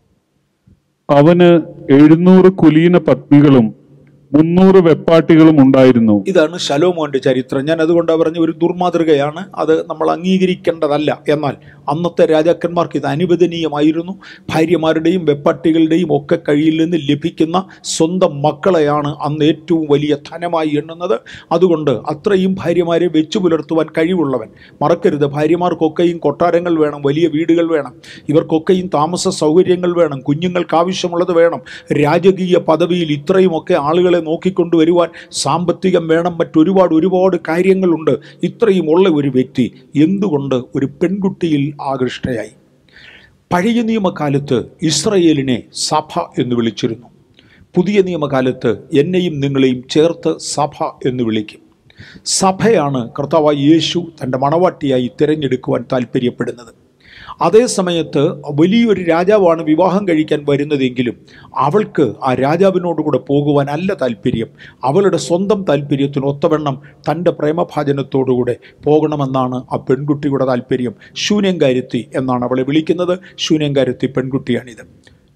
[SPEAKER 3] അവന് എഴുന്നൂറ് കുലീന പത്നികളും മുന്നൂറ് വെപ്പാട്ടികളും ഉണ്ടായിരുന്നു
[SPEAKER 2] ഇതാണ് ശലോമോന്റെ ചരിത്രം ഞാൻ അതുകൊണ്ടാണ് പറഞ്ഞ ഒരു ദുർമാതൃകയാണ് അത് നമ്മൾ അംഗീകരിക്കേണ്ടതല്ല എന്നാൽ അന്നത്തെ രാജാക്കന്മാർക്ക് ഇത് അനുവദനീയമായിരുന്നു ഭാര്യമാരുടെയും വെപ്പട്ടികളുടെയും ഒക്കെ കയ്യിൽ നിന്ന് ലഭിക്കുന്ന സ്വന്തം മക്കളെയാണ് അന്ന് ഏറ്റവും വലിയ ധനമായി എണ്ണുന്നത് അതുകൊണ്ട് അത്രയും ഭാര്യമാരെ വെച്ചു പുലർത്തുവാൻ കഴിവുള്ളവൻ മറക്കരുത് ഭാര്യമാർക്കൊക്കെയും കൊട്ടാരങ്ങൾ വേണം വലിയ വീടുകൾ വേണം ഇവർക്കൊക്കെയും താമസ സൗകര്യങ്ങൾ വേണം കുഞ്ഞുങ്ങൾക്ക് ആവശ്യമുള്ളത് വേണം രാജകീയ പദവിയിൽ ഇത്രയുമൊക്കെ ആളുകളെ നോക്കിക്കൊണ്ടുവരുവാൻ സാമ്പത്തികം വേണം മറ്റൊരുപാട് ഒരുപാട് കാര്യങ്ങളുണ്ട് ഇത്രയും ഉള്ള ഒരു വ്യക്തി എന്തുകൊണ്ട് ഒരു പെൺകുട്ടിയിൽ ആകൃഷ്ടയായി പഴയ നിയമകാലത്ത് ഇസ്രയേലിനെ സഭ എന്ന് വിളിച്ചിരുന്നു പുതിയ നിയമകാലത്ത് എന്നെയും നിങ്ങളെയും ചേർത്ത് സഭ എന്ന് വിളിക്കും സഭയാണ് കർത്താവായ യേശു തൻ്റെ മണവാട്ടിയായി തിരഞ്ഞെടുക്കുവാൻ താല്പര്യപ്പെടുന്നത് അതേ സമയത്ത് വലിയൊരു രാജാവാണ് വിവാഹം കഴിക്കാൻ വരുന്നതെങ്കിലും അവൾക്ക് ആ രാജാവിനോടുകൂടെ പോകുവാൻ അല്ല താല്പര്യം അവളുടെ സ്വന്തം താല്പര്യത്തിന് ഒത്തവണ്ണം തൻ്റെ പ്രേമഭാജനത്തോടുകൂടെ പോകണമെന്നാണ് ആ പെൺകുട്ടിയുടെ താല്പര്യം ശൂന്യങ്കാരുത്തി എന്നാണ് അവളെ വിളിക്കുന്നത് ശൂന്യങ്കാരുത്തി പെൺകുട്ടിയാണിത്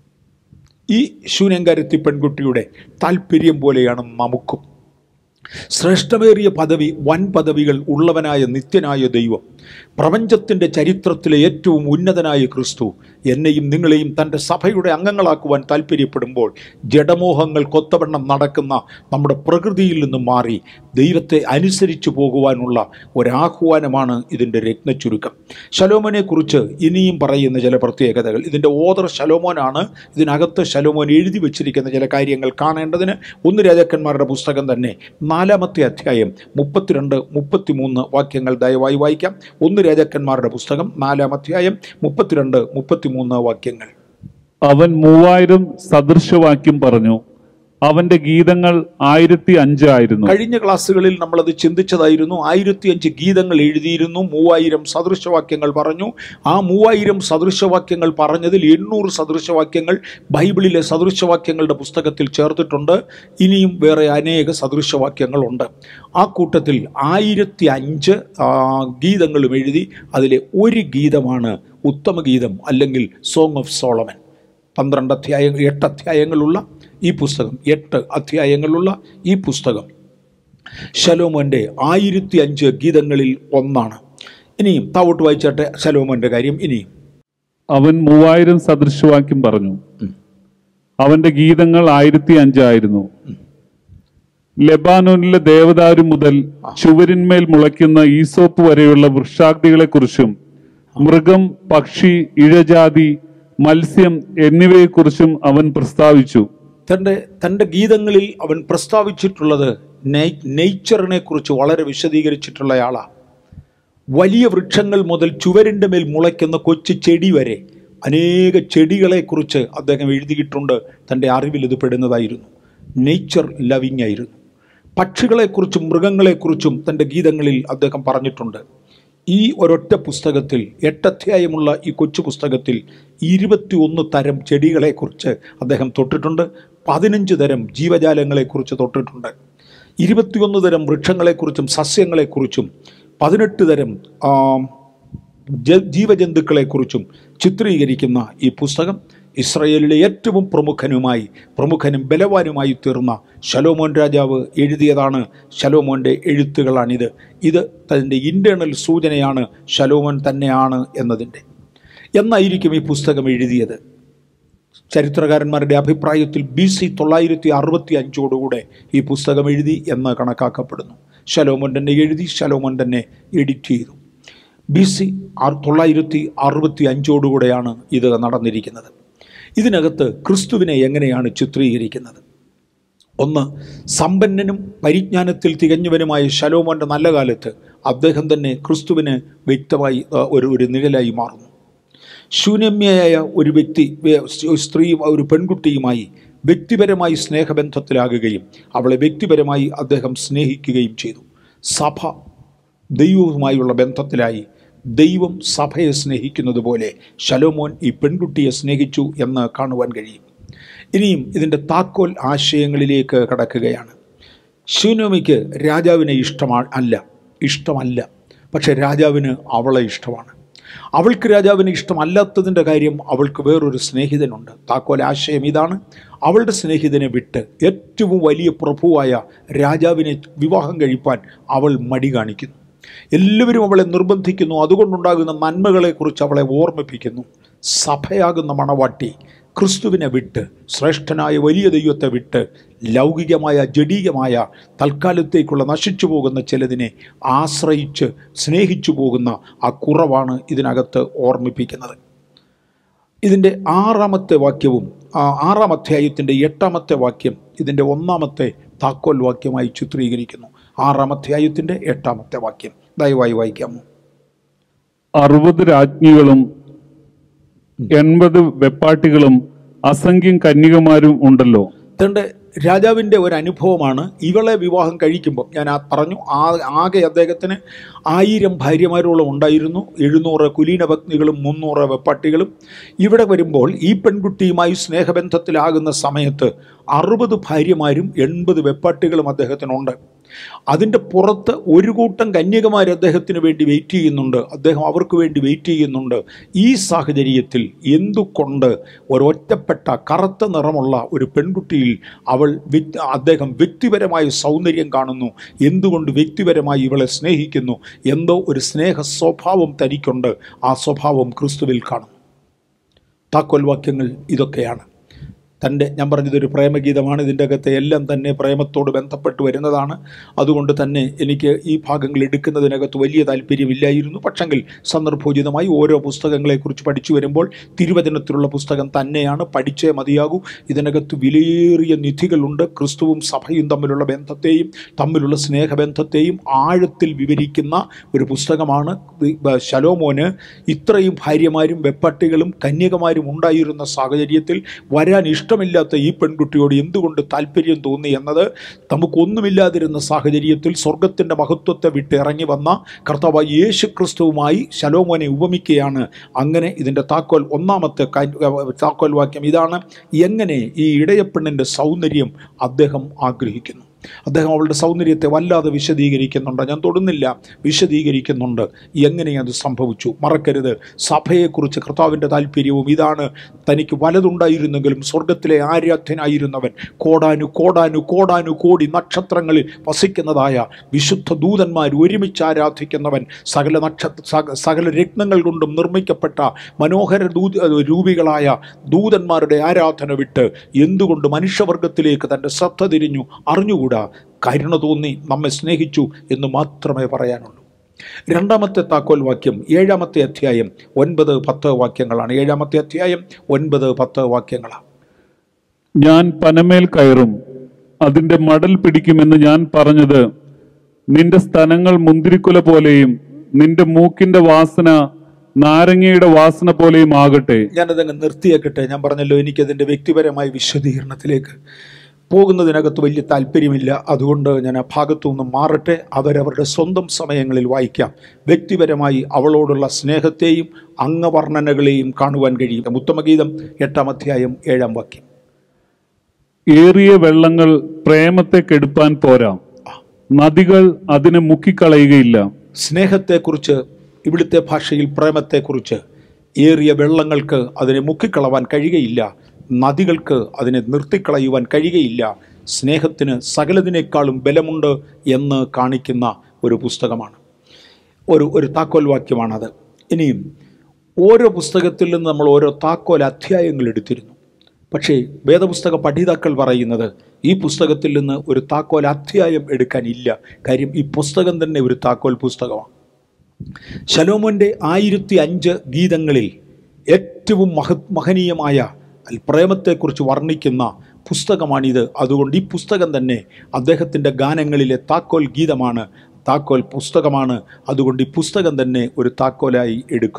[SPEAKER 2] ഈ ശൂന്യങ്കാരുത്തി പെൺകുട്ടിയുടെ താല്പര്യം പോലെയാണ് നമുക്കും ശ്രേഷ്ഠമേറിയ പദവി വൻ പദവികൾ ഉള്ളവനായ നിത്യനായ ദൈവം പ്രപഞ്ചത്തിൻ്റെ ചരിത്രത്തിലെ ഏറ്റവും ഉന്നതനായ ക്രിസ്തു എന്നെയും നിങ്ങളെയും തൻ്റെ സഭയുടെ അംഗങ്ങളാക്കുവാൻ താല്പര്യപ്പെടുമ്പോൾ ജഡമോഹങ്ങൾ കൊത്തവണ്ണം നടക്കുന്ന നമ്മുടെ പ്രകൃതിയിൽ നിന്ന് മാറി ദൈവത്തെ അനുസരിച്ചു പോകുവാനുള്ള ഒരാഹ്വാനമാണ് ഇതിൻ്റെ രത്നച്ചുരുക്കം ശലോമോനെക്കുറിച്ച് ഇനിയും പറയുന്ന ചില പ്രത്യേകതകൾ ഇതിൻ്റെ ഓദർ ശലോമോനാണ് ഇതിനകത്ത് ശലോമോൻ എഴുതി വച്ചിരിക്കുന്ന ചില കാര്യങ്ങൾ കാണേണ്ടതിന് ഒന്ന് രാജാക്കന്മാരുടെ പുസ്തകം തന്നെ നാലാമത്തെ അധ്യായം മുപ്പത്തിരണ്ട് മുപ്പത്തിമൂന്ന് വാക്യങ്ങൾ ദയവായി വായിക്കാം ഒന്ന് രാജാക്കന്മാരുടെ പുസ്തകം നാലാം അധ്യായം മുപ്പത്തിരണ്ട് മുപ്പത്തിമൂന്ന് വാക്യങ്ങൾ
[SPEAKER 3] അവൻ മൂവായിരം സദൃശവാക്യം പറഞ്ഞു അവന്റെ ഗീതങ്ങൾ ആയിരത്തി അഞ്ചായിരുന്നു
[SPEAKER 2] കഴിഞ്ഞ ക്ലാസ്സുകളിൽ നമ്മളത് ചിന്തിച്ചതായിരുന്നു ആയിരത്തി അഞ്ച് ഗീതങ്ങൾ എഴുതിയിരുന്നു മൂവായിരം സദൃശവാക്യങ്ങൾ പറഞ്ഞു ആ മൂവായിരം സദൃശവാക്യങ്ങൾ പറഞ്ഞതിൽ എണ്ണൂറ് സദൃശവാക്യങ്ങൾ ബൈബിളിലെ സദൃശവാക്യങ്ങളുടെ പുസ്തകത്തിൽ ചേർത്തിട്ടുണ്ട് ഇനിയും വേറെ അനേക സദൃശവാക്യങ്ങളുണ്ട് ആ കൂട്ടത്തിൽ ആയിരത്തി അഞ്ച് ഗീതങ്ങളും എഴുതി അതിലെ ഒരു ഗീതമാണ് ഉത്തമഗീതം അല്ലെങ്കിൽ സോങ് ഓഫ് സോളമൻ പന്ത്രണ്ട് അധ്യായങ്ങൾ എട്ട് അധ്യായങ്ങളുള്ള ഈ പുസ്തകം എട്ട് അധ്യായങ്ങളുള്ള ഈ പുസ്തകം ശലോമോൻ്റെ ആയിരത്തി അഞ്ച് ഗീതങ്ങളിൽ ഒന്നാണ് ഇനിയും താവോട്ട് വായിച്ചാട്ടെ ശലോമോൻ്റെ കാര്യം ഇനിയും
[SPEAKER 3] അവൻ മൂവായിരം സദൃശവാക്യം പറഞ്ഞു അവന്റെ ഗീതങ്ങൾ ആയിരത്തി അഞ്ചായിരുന്നു ലെബാനോനിലെ ദേവദാരു മുതൽ ചുവരിന്മേൽ മുളയ്ക്കുന്ന ഈസോപ്പ് വരെയുള്ള വൃക്ഷാഗ്നികളെക്കുറിച്ചും മൃഗം പക്ഷി ഇഴജാതി മത്സ്യം എന്നിവയെക്കുറിച്ചും അവൻ പ്രസ്താവിച്ചു
[SPEAKER 2] തൻ്റെ തൻ്റെ ഗീതങ്ങളിൽ അവൻ പ്രസ്താവിച്ചിട്ടുള്ളത് നെയ്ച്ചറിനെ കുറിച്ച് വളരെ വിശദീകരിച്ചിട്ടുള്ളയാളാണ് വലിയ വൃക്ഷങ്ങൾ മുതൽ ചുവരിൻ്റെ മേൽ മുളയ്ക്കുന്ന കൊച്ചു ചെടി വരെ അനേക ചെടികളെക്കുറിച്ച് അദ്ദേഹം എഴുതിയിട്ടുണ്ട് തൻ്റെ അറിവിൽ ഇത് പെടുന്നതായിരുന്നു നേച്ചർ ലവിങ് ആയിരുന്നു പക്ഷികളെക്കുറിച്ചും മൃഗങ്ങളെക്കുറിച്ചും തൻ്റെ ഗീതങ്ങളിൽ അദ്ദേഹം പറഞ്ഞിട്ടുണ്ട് ഈ ഒരൊറ്റ പുസ്തകത്തിൽ എട്ടധ്യായമുള്ള ഈ കൊച്ചു പുസ്തകത്തിൽ ഇരുപത്തിയൊന്ന് തരം ചെടികളെക്കുറിച്ച് അദ്ദേഹം തൊട്ടിട്ടുണ്ട് പതിനഞ്ച് തരം ജീവജാലങ്ങളെക്കുറിച്ച് തൊട്ടിട്ടുണ്ട് ഇരുപത്തിയൊന്ന് തരം വൃക്ഷങ്ങളെക്കുറിച്ചും സസ്യങ്ങളെക്കുറിച്ചും പതിനെട്ട് തരം ആ, ജ- ജീവജന്തുക്കളെക്കുറിച്ചും ചിത്രീകരിക്കുന്ന ഈ പുസ്തകം ഇസ്രയേലിലെ ഏറ്റവും പ്രമുഖനുമായി പ്രമുഖനും ബലവാനുമായി തീർന്ന ശലോമോൻ രാജാവ് എഴുതിയതാണ് ശലോമോൻ്റെ എഴുത്തുകളാണിത് ഇത് തൻ്റെ ഇൻറ്റേർണൽ സൂചനയാണ് ശലോമോൻ തന്നെയാണ് എന്നതിൻ്റെ എന്നായിരിക്കും ഈ പുസ്തകം എഴുതിയത് ചരിത്രകാരന്മാരുടെ അഭിപ്രായത്തിൽ ബി സി തൊള്ളായിരത്തി അറുപത്തി അഞ്ചോടുകൂടെ ഈ പുസ്തകം എഴുതി എന്ന് കണക്കാക്കപ്പെടുന്നു ശലോമോൻ തന്നെ എഴുതി ശലോമോൻ തന്നെ എഡിറ്റ് ചെയ്തു ബി സി തൊള്ളായിരത്തി അറുപത്തി അഞ്ചോടുകൂടെയാണ് ഇത് നടന്നിരിക്കുന്നത് ഇതിനകത്ത് ക്രിസ്തുവിനെ എങ്ങനെയാണ് ചിത്രീകരിക്കുന്നത് ഒന്ന് സമ്പന്നനും പരിജ്ഞാനത്തിൽ തികഞ്ഞവനുമായ ശലോമോൻ്റെ നല്ല കാലത്ത് അദ്ദേഹം തന്നെ ക്രിസ്തുവിന് വ്യക്തമായി ആ, ഒരു ഒരു നിഴലായി മാറുന്നു ശൂന്യമ്യയായ ഒരു വ്യക്തി വേ- സ്ത്രീയും ഒരു പെൺകുട്ടിയുമായി വ്യക്തിപരമായി സ്നേഹബന്ധത്തിലാകുകയും അവളെ വ്യക്തിപരമായി അദ്ദേഹം സ്നേഹിക്കുകയും ചെയ്തു സഭ ദൈവവുമായുള്ള ബന്ധത്തിലായി ദൈവം സഭയെ സ്നേഹിക്കുന്നത് പോലെ ശലോമോൻ ഈ പെൺകുട്ടിയെ സ്നേഹിച്ചു എന്ന് കാണുവാൻ കഴിയും ഇനിയും ഇതിൻ്റെ താക്കോൽ ആശയങ്ങളിലേക്ക് കടക്കുകയാണ് ശൂനോമിക്ക് രാജാവിനെ ഇഷ്ടമാ അല്ല ഇഷ്ടമല്ല പക്ഷെ രാജാവിന് അവളെ ഇഷ്ടമാണ് അവൾക്ക് രാജാവിന് ഇഷ്ടമല്ലാത്തതിൻ്റെ കാര്യം അവൾക്ക് വേറൊരു സ്നേഹിതനുണ്ട് താക്കോൽ ആശയം ഇതാണ് അവളുടെ സ്നേഹിതനെ വിട്ട് ഏറ്റവും വലിയ പ്രഭുവായ രാജാവിനെ വിവാഹം കഴിപ്പാൻ അവൾ മടി കാണിക്കുന്നു എല്ലാവരും അവളെ നിർബന്ധിക്കുന്നു അതുകൊണ്ടുണ്ടാകുന്ന നന്മകളെക്കുറിച്ച് അവളെ ഓർമ്മിപ്പിക്കുന്നു സഭയാകുന്ന മണവാട്ടി ക്രിസ്തുവിനെ വിട്ട് ശ്രേഷ്ഠനായ വലിയ ദൈവത്തെ വിട്ട് ലൗകികമായ ജഡീകമായ തൽക്കാലത്തേക്കുള്ള നശിച്ചു പോകുന്ന ചിലതിനെ ആശ്രയിച്ച് സ്നേഹിച്ചു പോകുന്ന ആ കുറവാണ് ഇതിനകത്ത് ഓർമ്മിപ്പിക്കുന്നത് ഇതിൻ്റെ ആറാമത്തെ വാക്യവും ആ ആറാം അധ്യായത്തിൻ്റെ എട്ടാമത്തെ വാക്യം ഇതിൻ്റെ ഒന്നാമത്തെ താക്കോൽ വാക്യമായി ചിത്രീകരിക്കുന്നു ആറാം അധ്യായത്തിൻ്റെ എട്ടാമത്തെ വാക്യം ദയവായി വായിക്കാമോ
[SPEAKER 3] അറുപത് രാജ്ഞികളും എൺപത് വെപ്പാട്ടികളും അസംഖ്യം കന്യകമാരും ഉണ്ടല്ലോ
[SPEAKER 2] തൻ്റെ രാജാവിൻ്റെ ഒരു അനുഭവമാണ് ഇവളെ വിവാഹം കഴിക്കുമ്പോൾ ഞാൻ ആ പറഞ്ഞു ആ ആകെ അദ്ദേഹത്തിന് ആയിരം ഭാര്യമാരോളം ഉണ്ടായിരുന്നു എഴുന്നൂറ് കുലീനഭഗ്നികളും മുന്നൂറ് വെപ്പാട്ടികളും ഇവിടെ വരുമ്പോൾ ഈ പെൺകുട്ടിയുമായി സ്നേഹബന്ധത്തിലാകുന്ന സമയത്ത് അറുപത് ഭാര്യമാരും എൺപത് വെപ്പാട്ടികളും അദ്ദേഹത്തിനുണ്ട് അതിൻ്റെ പുറത്ത് ഒരു കൂട്ടം കന്യകമാർ അദ്ദേഹത്തിന് വേണ്ടി വെയിറ്റ് ചെയ്യുന്നുണ്ട് അദ്ദേഹം അവർക്ക് വേണ്ടി വെയിറ്റ് ചെയ്യുന്നുണ്ട് ഈ സാഹചര്യത്തിൽ എന്തുകൊണ്ട് ഒരൊറ്റപ്പെട്ട കറുത്ത നിറമുള്ള ഒരു പെൺകുട്ടിയിൽ അവൾ വ്യക്തി അദ്ദേഹം വ്യക്തിപരമായ സൗന്ദര്യം കാണുന്നു എന്തുകൊണ്ട് വ്യക്തിപരമായി ഇവളെ സ്നേഹിക്കുന്നു എന്തോ ഒരു സ്നേഹ സ്വഭാവം തനിക്കുണ്ട് ആ സ്വഭാവം ക്രിസ്തുവിൽ കാണുന്നു താക്കോൽ വാക്യങ്ങൾ ഇതൊക്കെയാണ് തൻ്റെ ഞാൻ പറഞ്ഞതൊരു പ്രേമഗീതമാണ് ഇതിൻ്റെ അകത്തെ എല്ലാം തന്നെ പ്രേമത്തോട് ബന്ധപ്പെട്ട് വരുന്നതാണ് അതുകൊണ്ട് തന്നെ എനിക്ക് ഈ ഭാഗങ്ങൾ എടുക്കുന്നതിനകത്ത് വലിയ താല്പര്യമില്ലായിരുന്നു പക്ഷെങ്കിൽ സന്ദർഭോചിതമായി ഓരോ പുസ്തകങ്ങളെക്കുറിച്ച് പഠിച്ചു വരുമ്പോൾ തിരുവചനത്തിലുള്ള പുസ്തകം തന്നെയാണ് പഠിച്ചേ മതിയാകൂ ഇതിനകത്ത് വിലയേറിയ നിധികളുണ്ട് ക്രിസ്തുവും സഭയും തമ്മിലുള്ള ബന്ധത്തെയും തമ്മിലുള്ള സ്നേഹബന്ധത്തെയും ആഴത്തിൽ വിവരിക്കുന്ന ഒരു പുസ്തകമാണ് ശലോമോന് ഇത്രയും ഭാര്യമാരും വെപ്പട്ടികളും കന്യകമാരും ഉണ്ടായിരുന്ന സാഹചര്യത്തിൽ വരാൻ ഇഷ്ടമില്ലാത്ത ഈ പെൺകുട്ടിയോട് എന്തുകൊണ്ട് താല്പര്യം തോന്നി എന്നത് നമുക്കൊന്നുമില്ലാതിരുന്ന സാഹചര്യത്തിൽ സ്വർഗത്തിൻ്റെ മഹത്വത്തെ വിട്ട് ഇറങ്ങി വന്ന കർത്താവ് യേശു ക്രിസ്തുവുമായി ശലോമോനെ ഉപമിക്കുകയാണ് അങ്ങനെ ഇതിൻ്റെ താക്കോൽ ഒന്നാമത്തെ കാ- താക്കോൽ വാക്യം ഇതാണ് എങ്ങനെ ഈ ഇടയപ്പെണ്ണിൻ്റെ സൗന്ദര്യം അദ്ദേഹം ആഗ്രഹിക്കുന്നു അദ്ദേഹം അവളുടെ സൗന്ദര്യത്തെ വല്ലാതെ വിശദീകരിക്കുന്നുണ്ട് ഞാൻ തൊടുന്നില്ല വിശദീകരിക്കുന്നുണ്ട് എങ്ങനെ അത് സംഭവിച്ചു മറക്കരുത് സഭയെക്കുറിച്ച് കർത്താവിൻ്റെ താല്പര്യവും ഇതാണ് തനിക്ക് വലതുണ്ടായിരുന്നെങ്കിലും സ്വർഗത്തിലെ ആരാധ്യനായിരുന്നവൻ കോടാനു കോടാനു കോടാനു കോടി നക്ഷത്രങ്ങളിൽ വസിക്കുന്നതായ വിശുദ്ധ ദൂതന്മാർ ഒരുമിച്ച് ആരാധിക്കുന്നവൻ സകല നക്ഷത്ര സക- സകല രത്നങ്ങൾ കൊണ്ടും നിർമ്മിക്കപ്പെട്ട മനോഹര ദൂത രൂപികളായ ദൂതന്മാരുടെ ആരാധന വിട്ട് എന്തുകൊണ്ട് മനുഷ്യവർഗത്തിലേക്ക് തൻ്റെ ശ്രദ്ധ തിരിഞ്ഞു അറിഞ്ഞുകൂടാ കരുണ തോന്നി നമ്മെ സ്നേഹിച്ചു എന്ന് മാത്രമേ പറയാനുള്ളൂ രണ്ടാമത്തെ താക്കോൽ വാക്യം ഏഴാമത്തെ അധ്യായം ഒൻപത് പത്ത് വാക്യങ്ങളാണ് ഏഴാമത്തെ അധ്യായം ഒൻപത് പത്ത് വാക്യങ്ങളാണ്
[SPEAKER 3] ഞാൻ പനമേൽ കയറും അതിന്റെ മടൽ പിടിക്കുമെന്ന് ഞാൻ പറഞ്ഞത് നിന്റെ സ്തനങ്ങൾ മുന്തിരിക്കുല പോലെയും നിന്റെ മൂക്കിന്റെ വാസന നാരങ്ങയുടെ വാസന പോലെയും ആകട്ടെ
[SPEAKER 2] ഞാനതങ്ങ് നിർത്തിയേക്കട്ടെ ഞാൻ പറഞ്ഞല്ലോ എനിക്കതിൻ്റെ വ്യക്തിപരമായ വിശദീകരണത്തിലേക്ക് പോകുന്നതിനകത്ത് വലിയ താല്പര്യമില്ല അതുകൊണ്ട് ഞാൻ ആ ഭാഗത്തു നിന്ന് മാറട്ടെ അവരവരുടെ സ്വന്തം സമയങ്ങളിൽ വായിക്കാം വ്യക്തിപരമായി അവളോടുള്ള സ്നേഹത്തെയും അംഗവർണ്ണനകളെയും കാണുവാൻ കഴിയും ഉത്തമഗീതം എട്ടാം അധ്യായം ഏഴാം വാക്യം
[SPEAKER 3] ഏറിയ വെള്ളങ്ങൾ പ്രേമത്തെ കെടുപ്പാൻ പോരാ നദികൾ അതിനെ മുക്കിക്കളയുകയില്ല
[SPEAKER 2] സ്നേഹത്തെക്കുറിച്ച് ഇവിടുത്തെ ഭാഷയിൽ പ്രേമത്തെക്കുറിച്ച് ഏറിയ വെള്ളങ്ങൾക്ക് അതിനെ മുക്കിക്കളവാൻ കഴിയുകയില്ല നദികൾക്ക് അതിനെ നിർത്തിക്കളയുവാൻ കഴിയുകയില്ല സ്നേഹത്തിന് സകലതിനേക്കാളും ബലമുണ്ട് എന്ന് കാണിക്കുന്ന ഒരു പുസ്തകമാണ് ഒരു ഒരു താക്കോൽ വാക്യമാണത് ഇനിയും ഓരോ പുസ്തകത്തിൽ നിന്ന് നമ്മൾ ഓരോ താക്കോൽ അധ്യായങ്ങൾ എടുത്തിരുന്നു പക്ഷേ വേദപുസ്തക പഠിതാക്കൾ പറയുന്നത് ഈ പുസ്തകത്തിൽ നിന്ന് ഒരു താക്കോൽ അധ്യായം എടുക്കാനില്ല കാര്യം ഈ പുസ്തകം തന്നെ ഒരു താക്കോൽ പുസ്തകമാണ് ശലോമോൻ്റെ ആയിരത്തി അഞ്ച് ഗീതങ്ങളിൽ ഏറ്റവും മഹ മഹനീയമായ അൽ പ്രേമത്തെക്കുറിച്ച് വർണ്ണിക്കുന്ന പുസ്തകമാണിത് അതുകൊണ്ട് ഈ പുസ്തകം തന്നെ അദ്ദേഹത്തിൻ്റെ ഗാനങ്ങളിലെ താക്കോൽ ഗീതമാണ് താക്കോൽ പുസ്തകമാണ് അതുകൊണ്ട് ഈ പുസ്തകം തന്നെ ഒരു താക്കോലായി എടുക്കുന്നു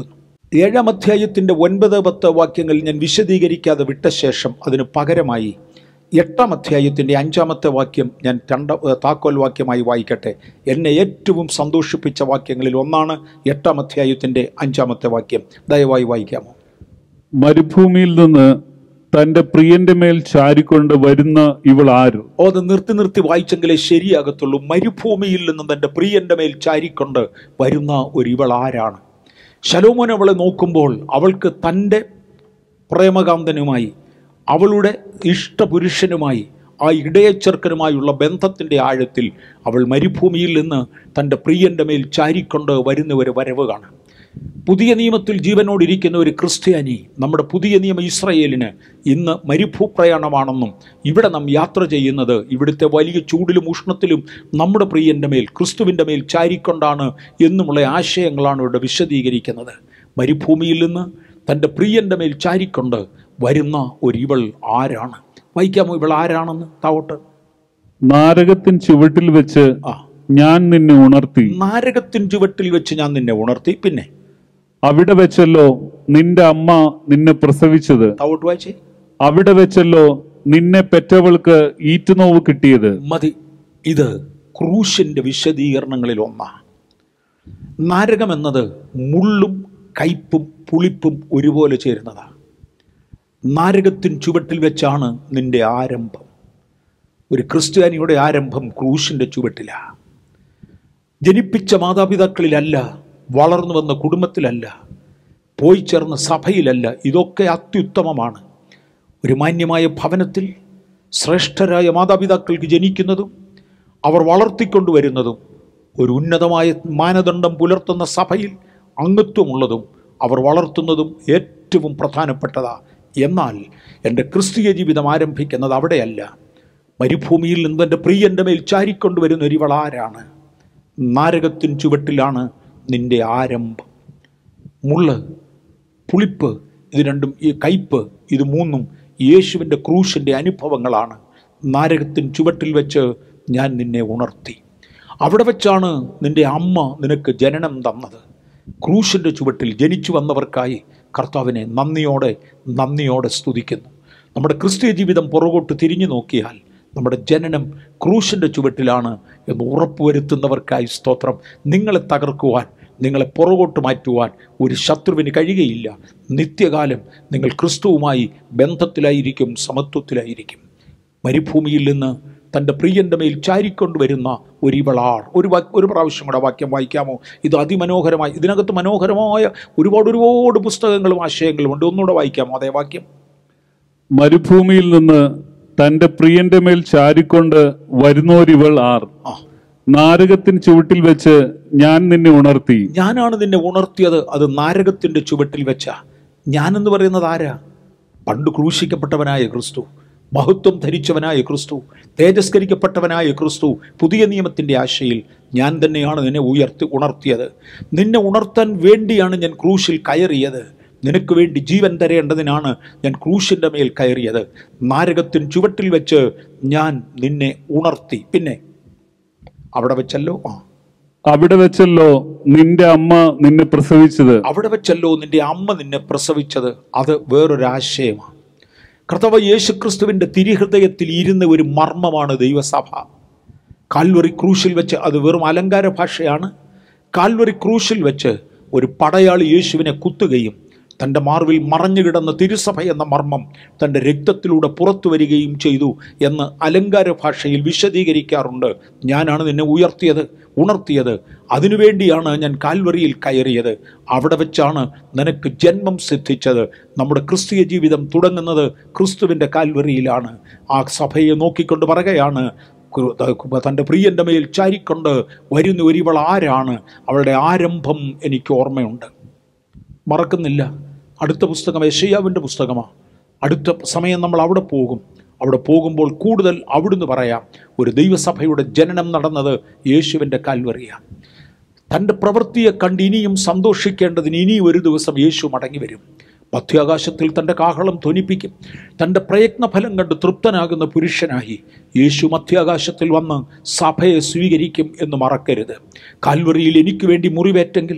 [SPEAKER 2] ഏഴാം അധ്യായത്തിൻ്റെ ഒൻപത് പത്ത് വാക്യങ്ങൾ ഞാൻ വിശദീകരിക്കാതെ വിട്ട ശേഷം അതിന് പകരമായി എട്ടാം അധ്യായത്തിൻ്റെ അഞ്ചാമത്തെ വാക്യം ഞാൻ രണ്ട താക്കോൽ വാക്യമായി വായിക്കട്ടെ എന്നെ ഏറ്റവും സന്തോഷിപ്പിച്ച വാക്യങ്ങളിൽ ഒന്നാണ് എട്ടാം അധ്യായത്തിൻ്റെ അഞ്ചാമത്തെ വാക്യം ദയവായി വായിക്കാമോ
[SPEAKER 3] മരുഭൂമിയിൽ നിന്ന് തന്റെ പ്രിയന്റെ മേൽ ചാരിക്കൊണ്ട് വരുന്ന ഇവൾ ആര്
[SPEAKER 2] ഓ അത് നിർത്തി നിർത്തി വായിച്ചെങ്കിലേ ശരിയാകത്തുള്ളൂ മരുഭൂമിയിൽ നിന്നും തൻ്റെ പ്രിയന്റെ മേൽ ചാരിക്കൊണ്ട് വരുന്ന ഒരു ഇവൾ ആരാണ് ശലോമോൻ അവളെ നോക്കുമ്പോൾ അവൾക്ക് തൻ്റെ പ്രേമകാന്തനുമായി അവളുടെ ഇഷ്ടപുരുഷനുമായി ആ ഇടയച്ചെറുക്കനുമായുള്ള ബന്ധത്തിൻ്റെ ആഴത്തിൽ അവൾ മരുഭൂമിയിൽ നിന്ന് തൻ്റെ പ്രിയന്റെ മേൽ ചാരിക്കൊണ്ട് വരുന്ന ഒരു വരവ് കാണാം പുതിയ നിയമത്തിൽ ജീവനോടിരിക്കുന്ന ഒരു ക്രിസ്ത്യാനി നമ്മുടെ പുതിയ നിയമ ഇസ്രയേലിന് ഇന്ന് മരുഭൂപ്രയാണമാണെന്നും ഇവിടെ നാം യാത്ര ചെയ്യുന്നത് ഇവിടുത്തെ വലിയ ചൂടിലും ഉഷ്ണത്തിലും നമ്മുടെ പ്രിയന്റെ മേൽ ക്രിസ്തുവിൻ്റെ മേൽ ചാരിക്കൊണ്ടാണ് എന്നുമുള്ള ആശയങ്ങളാണ് ഇവിടെ വിശദീകരിക്കുന്നത് മരുഭൂമിയിൽ നിന്ന് തൻ്റെ പ്രിയന്റെ മേൽ ചാരിക്കൊണ്ട് വരുന്ന ഒരു ഇവൾ ആരാണ് വായിക്കാമോ ഇവൾ ആരാണെന്ന് താവോട്ട്
[SPEAKER 3] നാരകത്തിൻ ചുവട്ടിൽ വെച്ച്
[SPEAKER 2] ആ
[SPEAKER 3] ഞാൻ നിന്നെ ഉണർത്തി
[SPEAKER 2] നാരകത്തിൻ ചുവട്ടിൽ വെച്ച് ഞാൻ നിന്നെ ഉണർത്തി പിന്നെ
[SPEAKER 3] അവിടെ വെച്ചല്ലോ നിന്റെ അമ്മ നിന്നെ പ്രസവിച്ചത്
[SPEAKER 2] താവോട്ട് വായിച്ചേ
[SPEAKER 3] അവിടെ വെച്ചല്ലോ നിന്നെ പെറ്റവൾക്ക് ഈറ്റുനോവ് കിട്ടിയത്
[SPEAKER 2] മതി ഇത് ക്രൂശിൻ്റെ വിശദീകരണങ്ങളിൽ ഒന്നാണ് നാരകം എന്നത് മുള്ളും കയ്പും പുളിപ്പും ഒരുപോലെ ചേരുന്നതാണ് നാരകത്തിൻ ചുവട്ടിൽ വെച്ചാണ് നിന്റെ ആരംഭം ഒരു ക്രിസ്ത്യാനിയുടെ ആരംഭം ക്രൂശിൻ്റെ ചുവട്ടിലാണ് ജനിപ്പിച്ച മാതാപിതാക്കളിലല്ല വളർന്നു വന്ന കുടുംബത്തിലല്ല പോയി ചേർന്ന സഭയിലല്ല ഇതൊക്കെ അത്യുത്തമമാണ് ഒരു മാന്യമായ ഭവനത്തിൽ ശ്രേഷ്ഠരായ മാതാപിതാക്കൾക്ക് ജനിക്കുന്നതും അവർ വളർത്തിക്കൊണ്ടുവരുന്നതും ഒരു ഉന്നതമായ മാനദണ്ഡം പുലർത്തുന്ന സഭയിൽ അംഗത്വമുള്ളതും അവർ വളർത്തുന്നതും ഏറ്റവും പ്രധാനപ്പെട്ടതാ എന്നാൽ എൻ്റെ ക്രിസ്തീയ ജീവിതം ആരംഭിക്കുന്നത് അവിടെയല്ല മരുഭൂമിയിൽ നിന്ന് എൻ്റെ പ്രിയൻ്റെ മേൽ ചാരിക്കൊണ്ടുവരുന്ന ഒരിവൾ ആരാണ് നാരകത്തിൻ ചുവട്ടിലാണ് നിന്റെ ആരംഭം മുള്ള് പുളിപ്പ് ഇത് രണ്ടും ഈ കയ്പ് ഇത് മൂന്നും യേശുവിൻ്റെ ക്രൂശിൻ്റെ അനുഭവങ്ങളാണ് നാരകത്തിൻ ചുവട്ടിൽ വെച്ച് ഞാൻ നിന്നെ ഉണർത്തി അവിടെ വെച്ചാണ് നിന്റെ അമ്മ നിനക്ക് ജനനം തന്നത് ക്രൂശിൻ്റെ ചുവട്ടിൽ ജനിച്ചു വന്നവർക്കായി കർത്താവിനെ നന്ദിയോടെ നന്ദിയോടെ സ്തുതിക്കുന്നു നമ്മുടെ ക്രിസ്തീയ ജീവിതം പുറകോട്ട് തിരിഞ്ഞു നോക്കിയാൽ നമ്മുടെ ജനനം ക്രൂശിൻ്റെ ചുവട്ടിലാണ് എന്ന് ഉറപ്പുവരുത്തുന്നവർക്കായി സ്തോത്രം നിങ്ങളെ തകർക്കുവാൻ നിങ്ങളെ പുറകോട്ട് മാറ്റുവാൻ ഒരു ശത്രുവിന് കഴിയുകയില്ല നിത്യകാലം നിങ്ങൾ ക്രിസ്തുവുമായി ബന്ധത്തിലായിരിക്കും സമത്വത്തിലായിരിക്കും മരുഭൂമിയിൽ നിന്ന് തൻ്റെ പ്രിയൻ്റെ മേൽ ചാരിക്കൊണ്ടുവരുന്ന ഒരിവളാർ ഒരു വാ ഒരു പ്രാവശ്യം കൂടെ വാക്യം വായിക്കാമോ ഇത് അതിമനോഹരമായി ഇതിനകത്ത് മനോഹരമായ ഒരുപാട് ഒരുപാട് പുസ്തകങ്ങളും ആശയങ്ങളും ഉണ്ട് ഒന്നുകൂടെ വായിക്കാമോ അതേ വാക്യം
[SPEAKER 3] മരുഭൂമിയിൽ നിന്ന് തന്റെ പ്രിയന്റെ മേൽ ചാരിക്കൊണ്ട് വരുന്നോരിവൾ ആർ
[SPEAKER 2] ആ
[SPEAKER 3] നാരകത്തിൻ ചുവട്ടിൽ വെച്ച് ഞാൻ നിന്നെ ഉണർത്തി
[SPEAKER 2] ഞാനാണ് നിന്നെ ഉണർത്തിയത് അത് നാരകത്തിൻ്റെ ചുവട്ടിൽ വെച്ച ഞാനെന്ന് പറയുന്നത് ആരാ പണ്ട് ക്രൂശിക്കപ്പെട്ടവനായ ക്രിസ്തു മഹത്വം ധരിച്ചവനായ ക്രിസ്തു തേജസ്കരിക്കപ്പെട്ടവനായ ക്രിസ്തു പുതിയ നിയമത്തിൻ്റെ ആശയിൽ ഞാൻ തന്നെയാണ് നിന്നെ ഉയർത്തി ഉണർത്തിയത് നിന്നെ ഉണർത്താൻ വേണ്ടിയാണ് ഞാൻ ക്രൂശിൽ കയറിയത് നിനക്ക് വേണ്ടി ജീവൻ തരേണ്ടതിനാണ് ഞാൻ ക്രൂശിൻ്റെ മേൽ കയറിയത് നാരകത്തിൻ ചുവട്ടിൽ വെച്ച് ഞാൻ നിന്നെ ഉണർത്തി പിന്നെ അവിടെ വെച്ചല്ലോ ആ
[SPEAKER 3] അവിടെ വെച്ചല്ലോ നിന്റെ അമ്മ നിന്നെ പ്രസവിച്ചത്
[SPEAKER 2] അവിടെ വെച്ചല്ലോ നിന്റെ അമ്മ നിന്നെ പ്രസവിച്ചത് അത് വേറൊരാശയമാണ് കർത്തവ യേശുക്രിസ്തുവിൻ്റെ തിരിഹൃദയത്തിൽ ഇരുന്ന ഒരു മർമ്മമാണ് ദൈവസഭ കാൽവറി ക്രൂശിൽ വെച്ച് അത് വെറും അലങ്കാര ഭാഷയാണ് കാൽവറി ക്രൂശിൽ വെച്ച് ഒരു പടയാളി യേശുവിനെ കുത്തുകയും തൻ്റെ മാർവിൽ മറഞ്ഞു കിടന്ന തിരുസഭ എന്ന മർമ്മം തൻ്റെ രക്തത്തിലൂടെ പുറത്തു വരികയും ചെയ്തു എന്ന് അലങ്കാര ഭാഷയിൽ വിശദീകരിക്കാറുണ്ട് ഞാനാണ് നിന്നെ ഉയർത്തിയത് ഉണർത്തിയത് അതിനുവേണ്ടിയാണ് ഞാൻ കാൽവറിയിൽ കയറിയത് അവിടെ വെച്ചാണ് നിനക്ക് ജന്മം സിദ്ധിച്ചത് നമ്മുടെ ക്രിസ്തീയ ജീവിതം തുടങ്ങുന്നത് ക്രിസ്തുവിൻ്റെ കാൽവറിയിലാണ് ആ സഭയെ നോക്കിക്കൊണ്ട് പറയുകയാണ് കു- ത- തൻ്റെ പ്രിയൻ്റെ മേൽ ചാരിക്കൊണ്ട് വരുന്ന ഒരിവൾ ആരാണ് അവളുടെ ആരംഭം എനിക്ക് ഓർമ്മയുണ്ട് മറക്കുന്നില്ല അടുത്ത പുസ്തകം യശയ്യാവിൻ്റെ പുസ്തകമാണ് അടുത്ത സമയം നമ്മൾ അവിടെ പോകും അവിടെ പോകുമ്പോൾ കൂടുതൽ അവിടുന്ന് പറയാം ഒരു ദൈവസഭയുടെ ജനനം നടന്നത് യേശുവിൻ്റെ കാൽവറിയാണ് തൻ്റെ പ്രവൃത്തിയെ കണ്ട് ഇനിയും സന്തോഷിക്കേണ്ടതിന് ഇനിയും ഒരു ദിവസം യേശു മടങ്ങി വരും മധ്യാകാശത്തിൽ തൻ്റെ കാഹളം ധ്വനിപ്പിക്കും തൻ്റെ പ്രയത്നഫലം കണ്ട് തൃപ്തനാകുന്ന പുരുഷനായി യേശു മധ്യാകാശത്തിൽ വന്ന് സഭയെ സ്വീകരിക്കും എന്ന് മറക്കരുത് കാൽവറിയിൽ എനിക്ക് വേണ്ടി മുറിവേറ്റെങ്കിൽ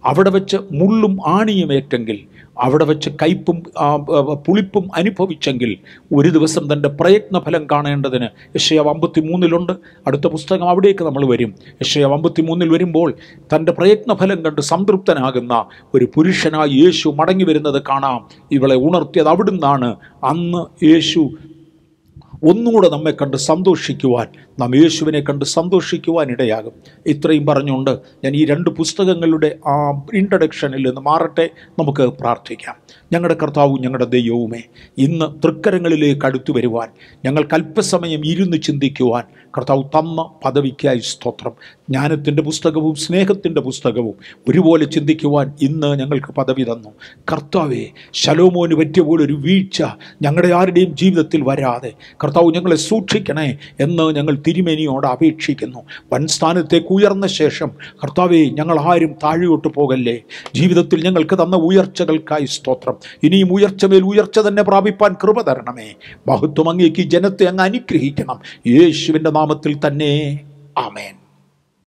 [SPEAKER 2] അവിടെ വെച്ച് മുള്ളും ആണിയും ഏറ്റെങ്കിൽ അവിടെ വെച്ച് കയ്പും ആ, ആ, പുളിപ്പും അനുഭവിച്ചെങ്കിൽ ഒരു ദിവസം തൻ്റെ പ്രയത്നഫലം കാണേണ്ടതിന് യക്ഷയ അമ്പത്തി മൂന്നിലുണ്ട് അടുത്ത പുസ്തകം അവിടേക്ക് നമ്മൾ വരും യക്ഷയ അമ്പത്തി മൂന്നിൽ വരുമ്പോൾ തൻ്റെ പ്രയത്നഫലം കണ്ട് സംതൃപ്തനാകുന്ന ഒരു പുരുഷനായി യേശു മടങ്ങി വരുന്നത് കാണാം ഇവളെ ഉണർത്തിയത് അവിടുന്നാണ് അന്ന് യേശു ഒന്നുകൂടെ നമ്മെ കണ്ട് സന്തോഷിക്കുവാൻ നാം യേശുവിനെ കണ്ട് സന്തോഷിക്കുവാൻ ഇടയാകും ഇത്രയും പറഞ്ഞുകൊണ്ട് ഞാൻ ഈ രണ്ട് പുസ്തകങ്ങളുടെ ആ ഇൻട്രഡക്ഷനിൽ നിന്ന് മാറട്ടെ നമുക്ക് പ്രാർത്ഥിക്കാം ഞങ്ങളുടെ കർത്താവും ഞങ്ങളുടെ ദൈവവുമേ ഇന്ന് തൃക്കരങ്ങളിലേക്ക് അടുത്തു വരുവാൻ ഞങ്ങൾക്ക് അല്പസമയം ഇരുന്ന് ചിന്തിക്കുവാൻ കർത്താവ് തന്ന പദവിക്കായി സ്തോത്രം ജ്ഞാനത്തിൻ്റെ പുസ്തകവും സ്നേഹത്തിൻ്റെ പുസ്തകവും ഒരുപോലെ ചിന്തിക്കുവാൻ ഇന്ന് ഞങ്ങൾക്ക് പദവി തന്നു കർത്താവെ ശലോമോന് പറ്റിയ പോലെ ഒരു വീഴ്ച ഞങ്ങളുടെ ആരുടെയും ജീവിതത്തിൽ വരാതെ കർത്താവ് ഞങ്ങളെ സൂക്ഷിക്കണേ എന്ന് ഞങ്ങൾ തിരുമേനിയോട് അപേക്ഷിക്കുന്നു വൻസ്ഥാനത്തേക്ക് ഉയർന്ന ശേഷം കർത്താവെ ഞങ്ങൾ ആരും താഴെയോട്ട് പോകല്ലേ ജീവിതത്തിൽ ഞങ്ങൾക്ക് തന്ന ഉയർച്ചകൾക്കായി സ്തോത്രം ഇനിയും ഉയർച്ച മേൽ ഉയർച്ച തന്നെ പ്രാപിപ്പാൻ കൃപ തരണമേ മഹത്വം അങ്ങേക്ക് ഈ ജനത്തെ അങ്ങ് അനുഗ്രഹിക്കണം യേശുവിൻ്റെ നാമത്തിൽ തന്നെ ആമേൻ